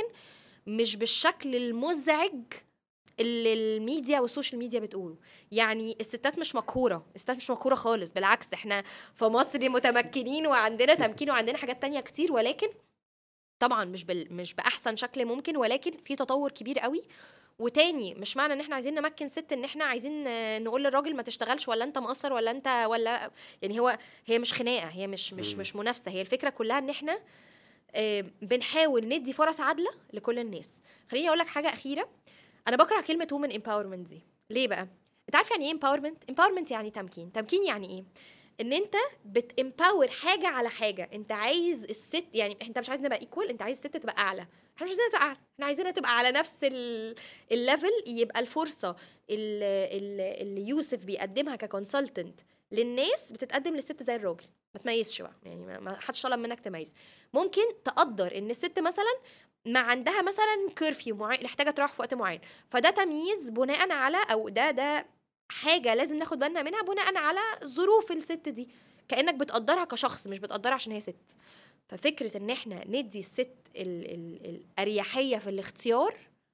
مش بالشكل المزعج اللي الميديا والسوشيال ميديا بتقوله يعني الستات مش مقهوره الستات مش مقهوره خالص بالعكس احنا في مصر متمكنين وعندنا تمكين وعندنا حاجات تانية كتير ولكن طبعا مش بال... مش باحسن شكل ممكن ولكن في تطور كبير قوي وتاني مش معنى ان احنا عايزين نمكن ست ان احنا عايزين آه، نقول للراجل ما تشتغلش ولا انت مقصر ولا انت ولا يعني هو هي مش خناقه هي مش مش مم. مش منافسه هي الفكره كلها ان احنا آه، بنحاول ندي فرص عادله لكل الناس خليني اقول لك حاجه اخيره انا بكره كلمه وومن امباورمنت دي ليه بقى انت عارف يعني ايه امباورمنت امباورمنت يعني تمكين تمكين يعني ايه ان انت بتامباور حاجه على حاجه انت عايز الست يعني انت مش عايز نبقى ايكوال انت عايز الست تبقى اعلى احنا مش عايزينها تبقى اعلى احنا عايزينها تبقى على نفس ال- الليفل يبقى الفرصه اللي, اللي- اللي يوسف بيقدمها ككونسلتنت للناس بتتقدم للست زي الراجل ما تميزش بقى يعني ما- ما حدش طلب منك تميز ممكن تقدر ان الست مثلا ما عندها مثلا كيرفيو معين محتاجه تروح في وقت معين فده تمييز بناء على او ده ده حاجه لازم ناخد بالنا منها بناء على ظروف الست دي كانك بتقدرها كشخص مش بتقدرها عشان هي ست ففكره ان احنا ندي الست ال ال الاريحيه في الاختيار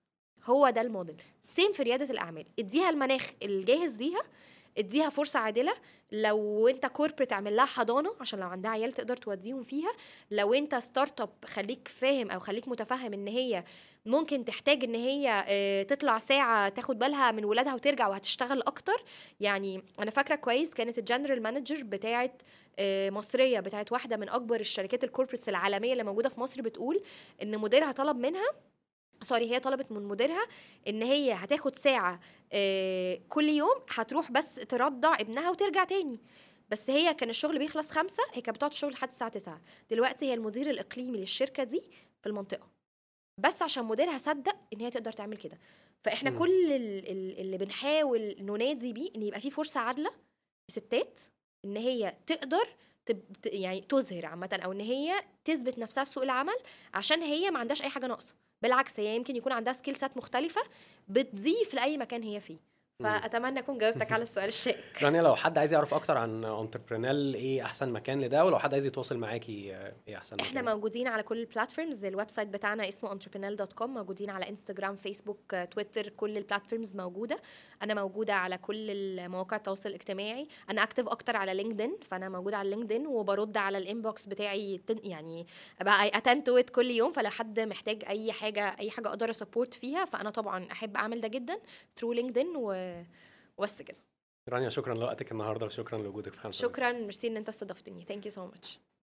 هو ده الموديل سيم في رياده الاعمال اديها المناخ الجاهز ليها اديها فرصه عادله لو انت كوربريت اعمل لها حضانه عشان لو عندها عيال تقدر توديهم فيها لو انت ستارت اب خليك فاهم او خليك متفهم ان هي ممكن تحتاج ان هي آه، تطلع ساعه تاخد بالها من ولادها وترجع وهتشتغل اكتر يعني انا فاكره كويس كانت الجنرال مانجر بتاعه آه، مصريه بتاعه واحده من اكبر الشركات الكوربريتس العالميه اللي موجوده في مصر بتقول ان مديرها طلب منها سوري هي طلبت من مديرها ان هي هتاخد ساعه آه، كل يوم هتروح بس ترضع ابنها وترجع تاني بس هي كان الشغل بيخلص خمسة هي كانت بتقعد الشغل لحد الساعة تسعة دلوقتي هي المدير الإقليمي للشركة دي في المنطقة بس عشان مديرها صدق ان هي تقدر تعمل كده فاحنا مم. كل ال- ال- اللي بنحاول ننادي بيه ان يبقى في فرصه عادله لستات ان هي تقدر تب... ت- يعني تظهر عامه او ان هي تثبت نفسها في سوق العمل عشان هي ما عندهاش اي حاجه ناقصه بالعكس هي يمكن يكون عندها سكيل سات مختلفه بتضيف لاي مكان هي فيه مم. فاتمنى اكون جاوبتك على السؤال الشائك رانيا لو حد عايز يعرف اكتر عن انتربرينال ايه احسن مكان لده ولو حد عايز يتواصل معاكي آه، ايه احسن احنا مكان موجودين على كل البلاتفورمز الويب سايت بتاعنا اسمه entrepreneur.com موجودين على انستجرام فيسبوك آه، تويتر كل البلاتفورمز موجوده انا موجوده على كل المواقع التواصل الاجتماعي انا اكتف اكتر على لينكدين فانا موجوده على لينكدين وبرد على الانبوكس بتاعي تن- يعني بقى اتنت تو كل يوم فلو حد محتاج اي حاجه اي حاجه اقدر اسبورت فيها فانا طبعا احب اعمل ده جدا ثرو لينكدين و وبس كده رانيا شكرا لوقتك النهارده وشكرا لوجودك في خمسة شكرا ميرسي ان انت استضفتني ثانك يو سو ماتش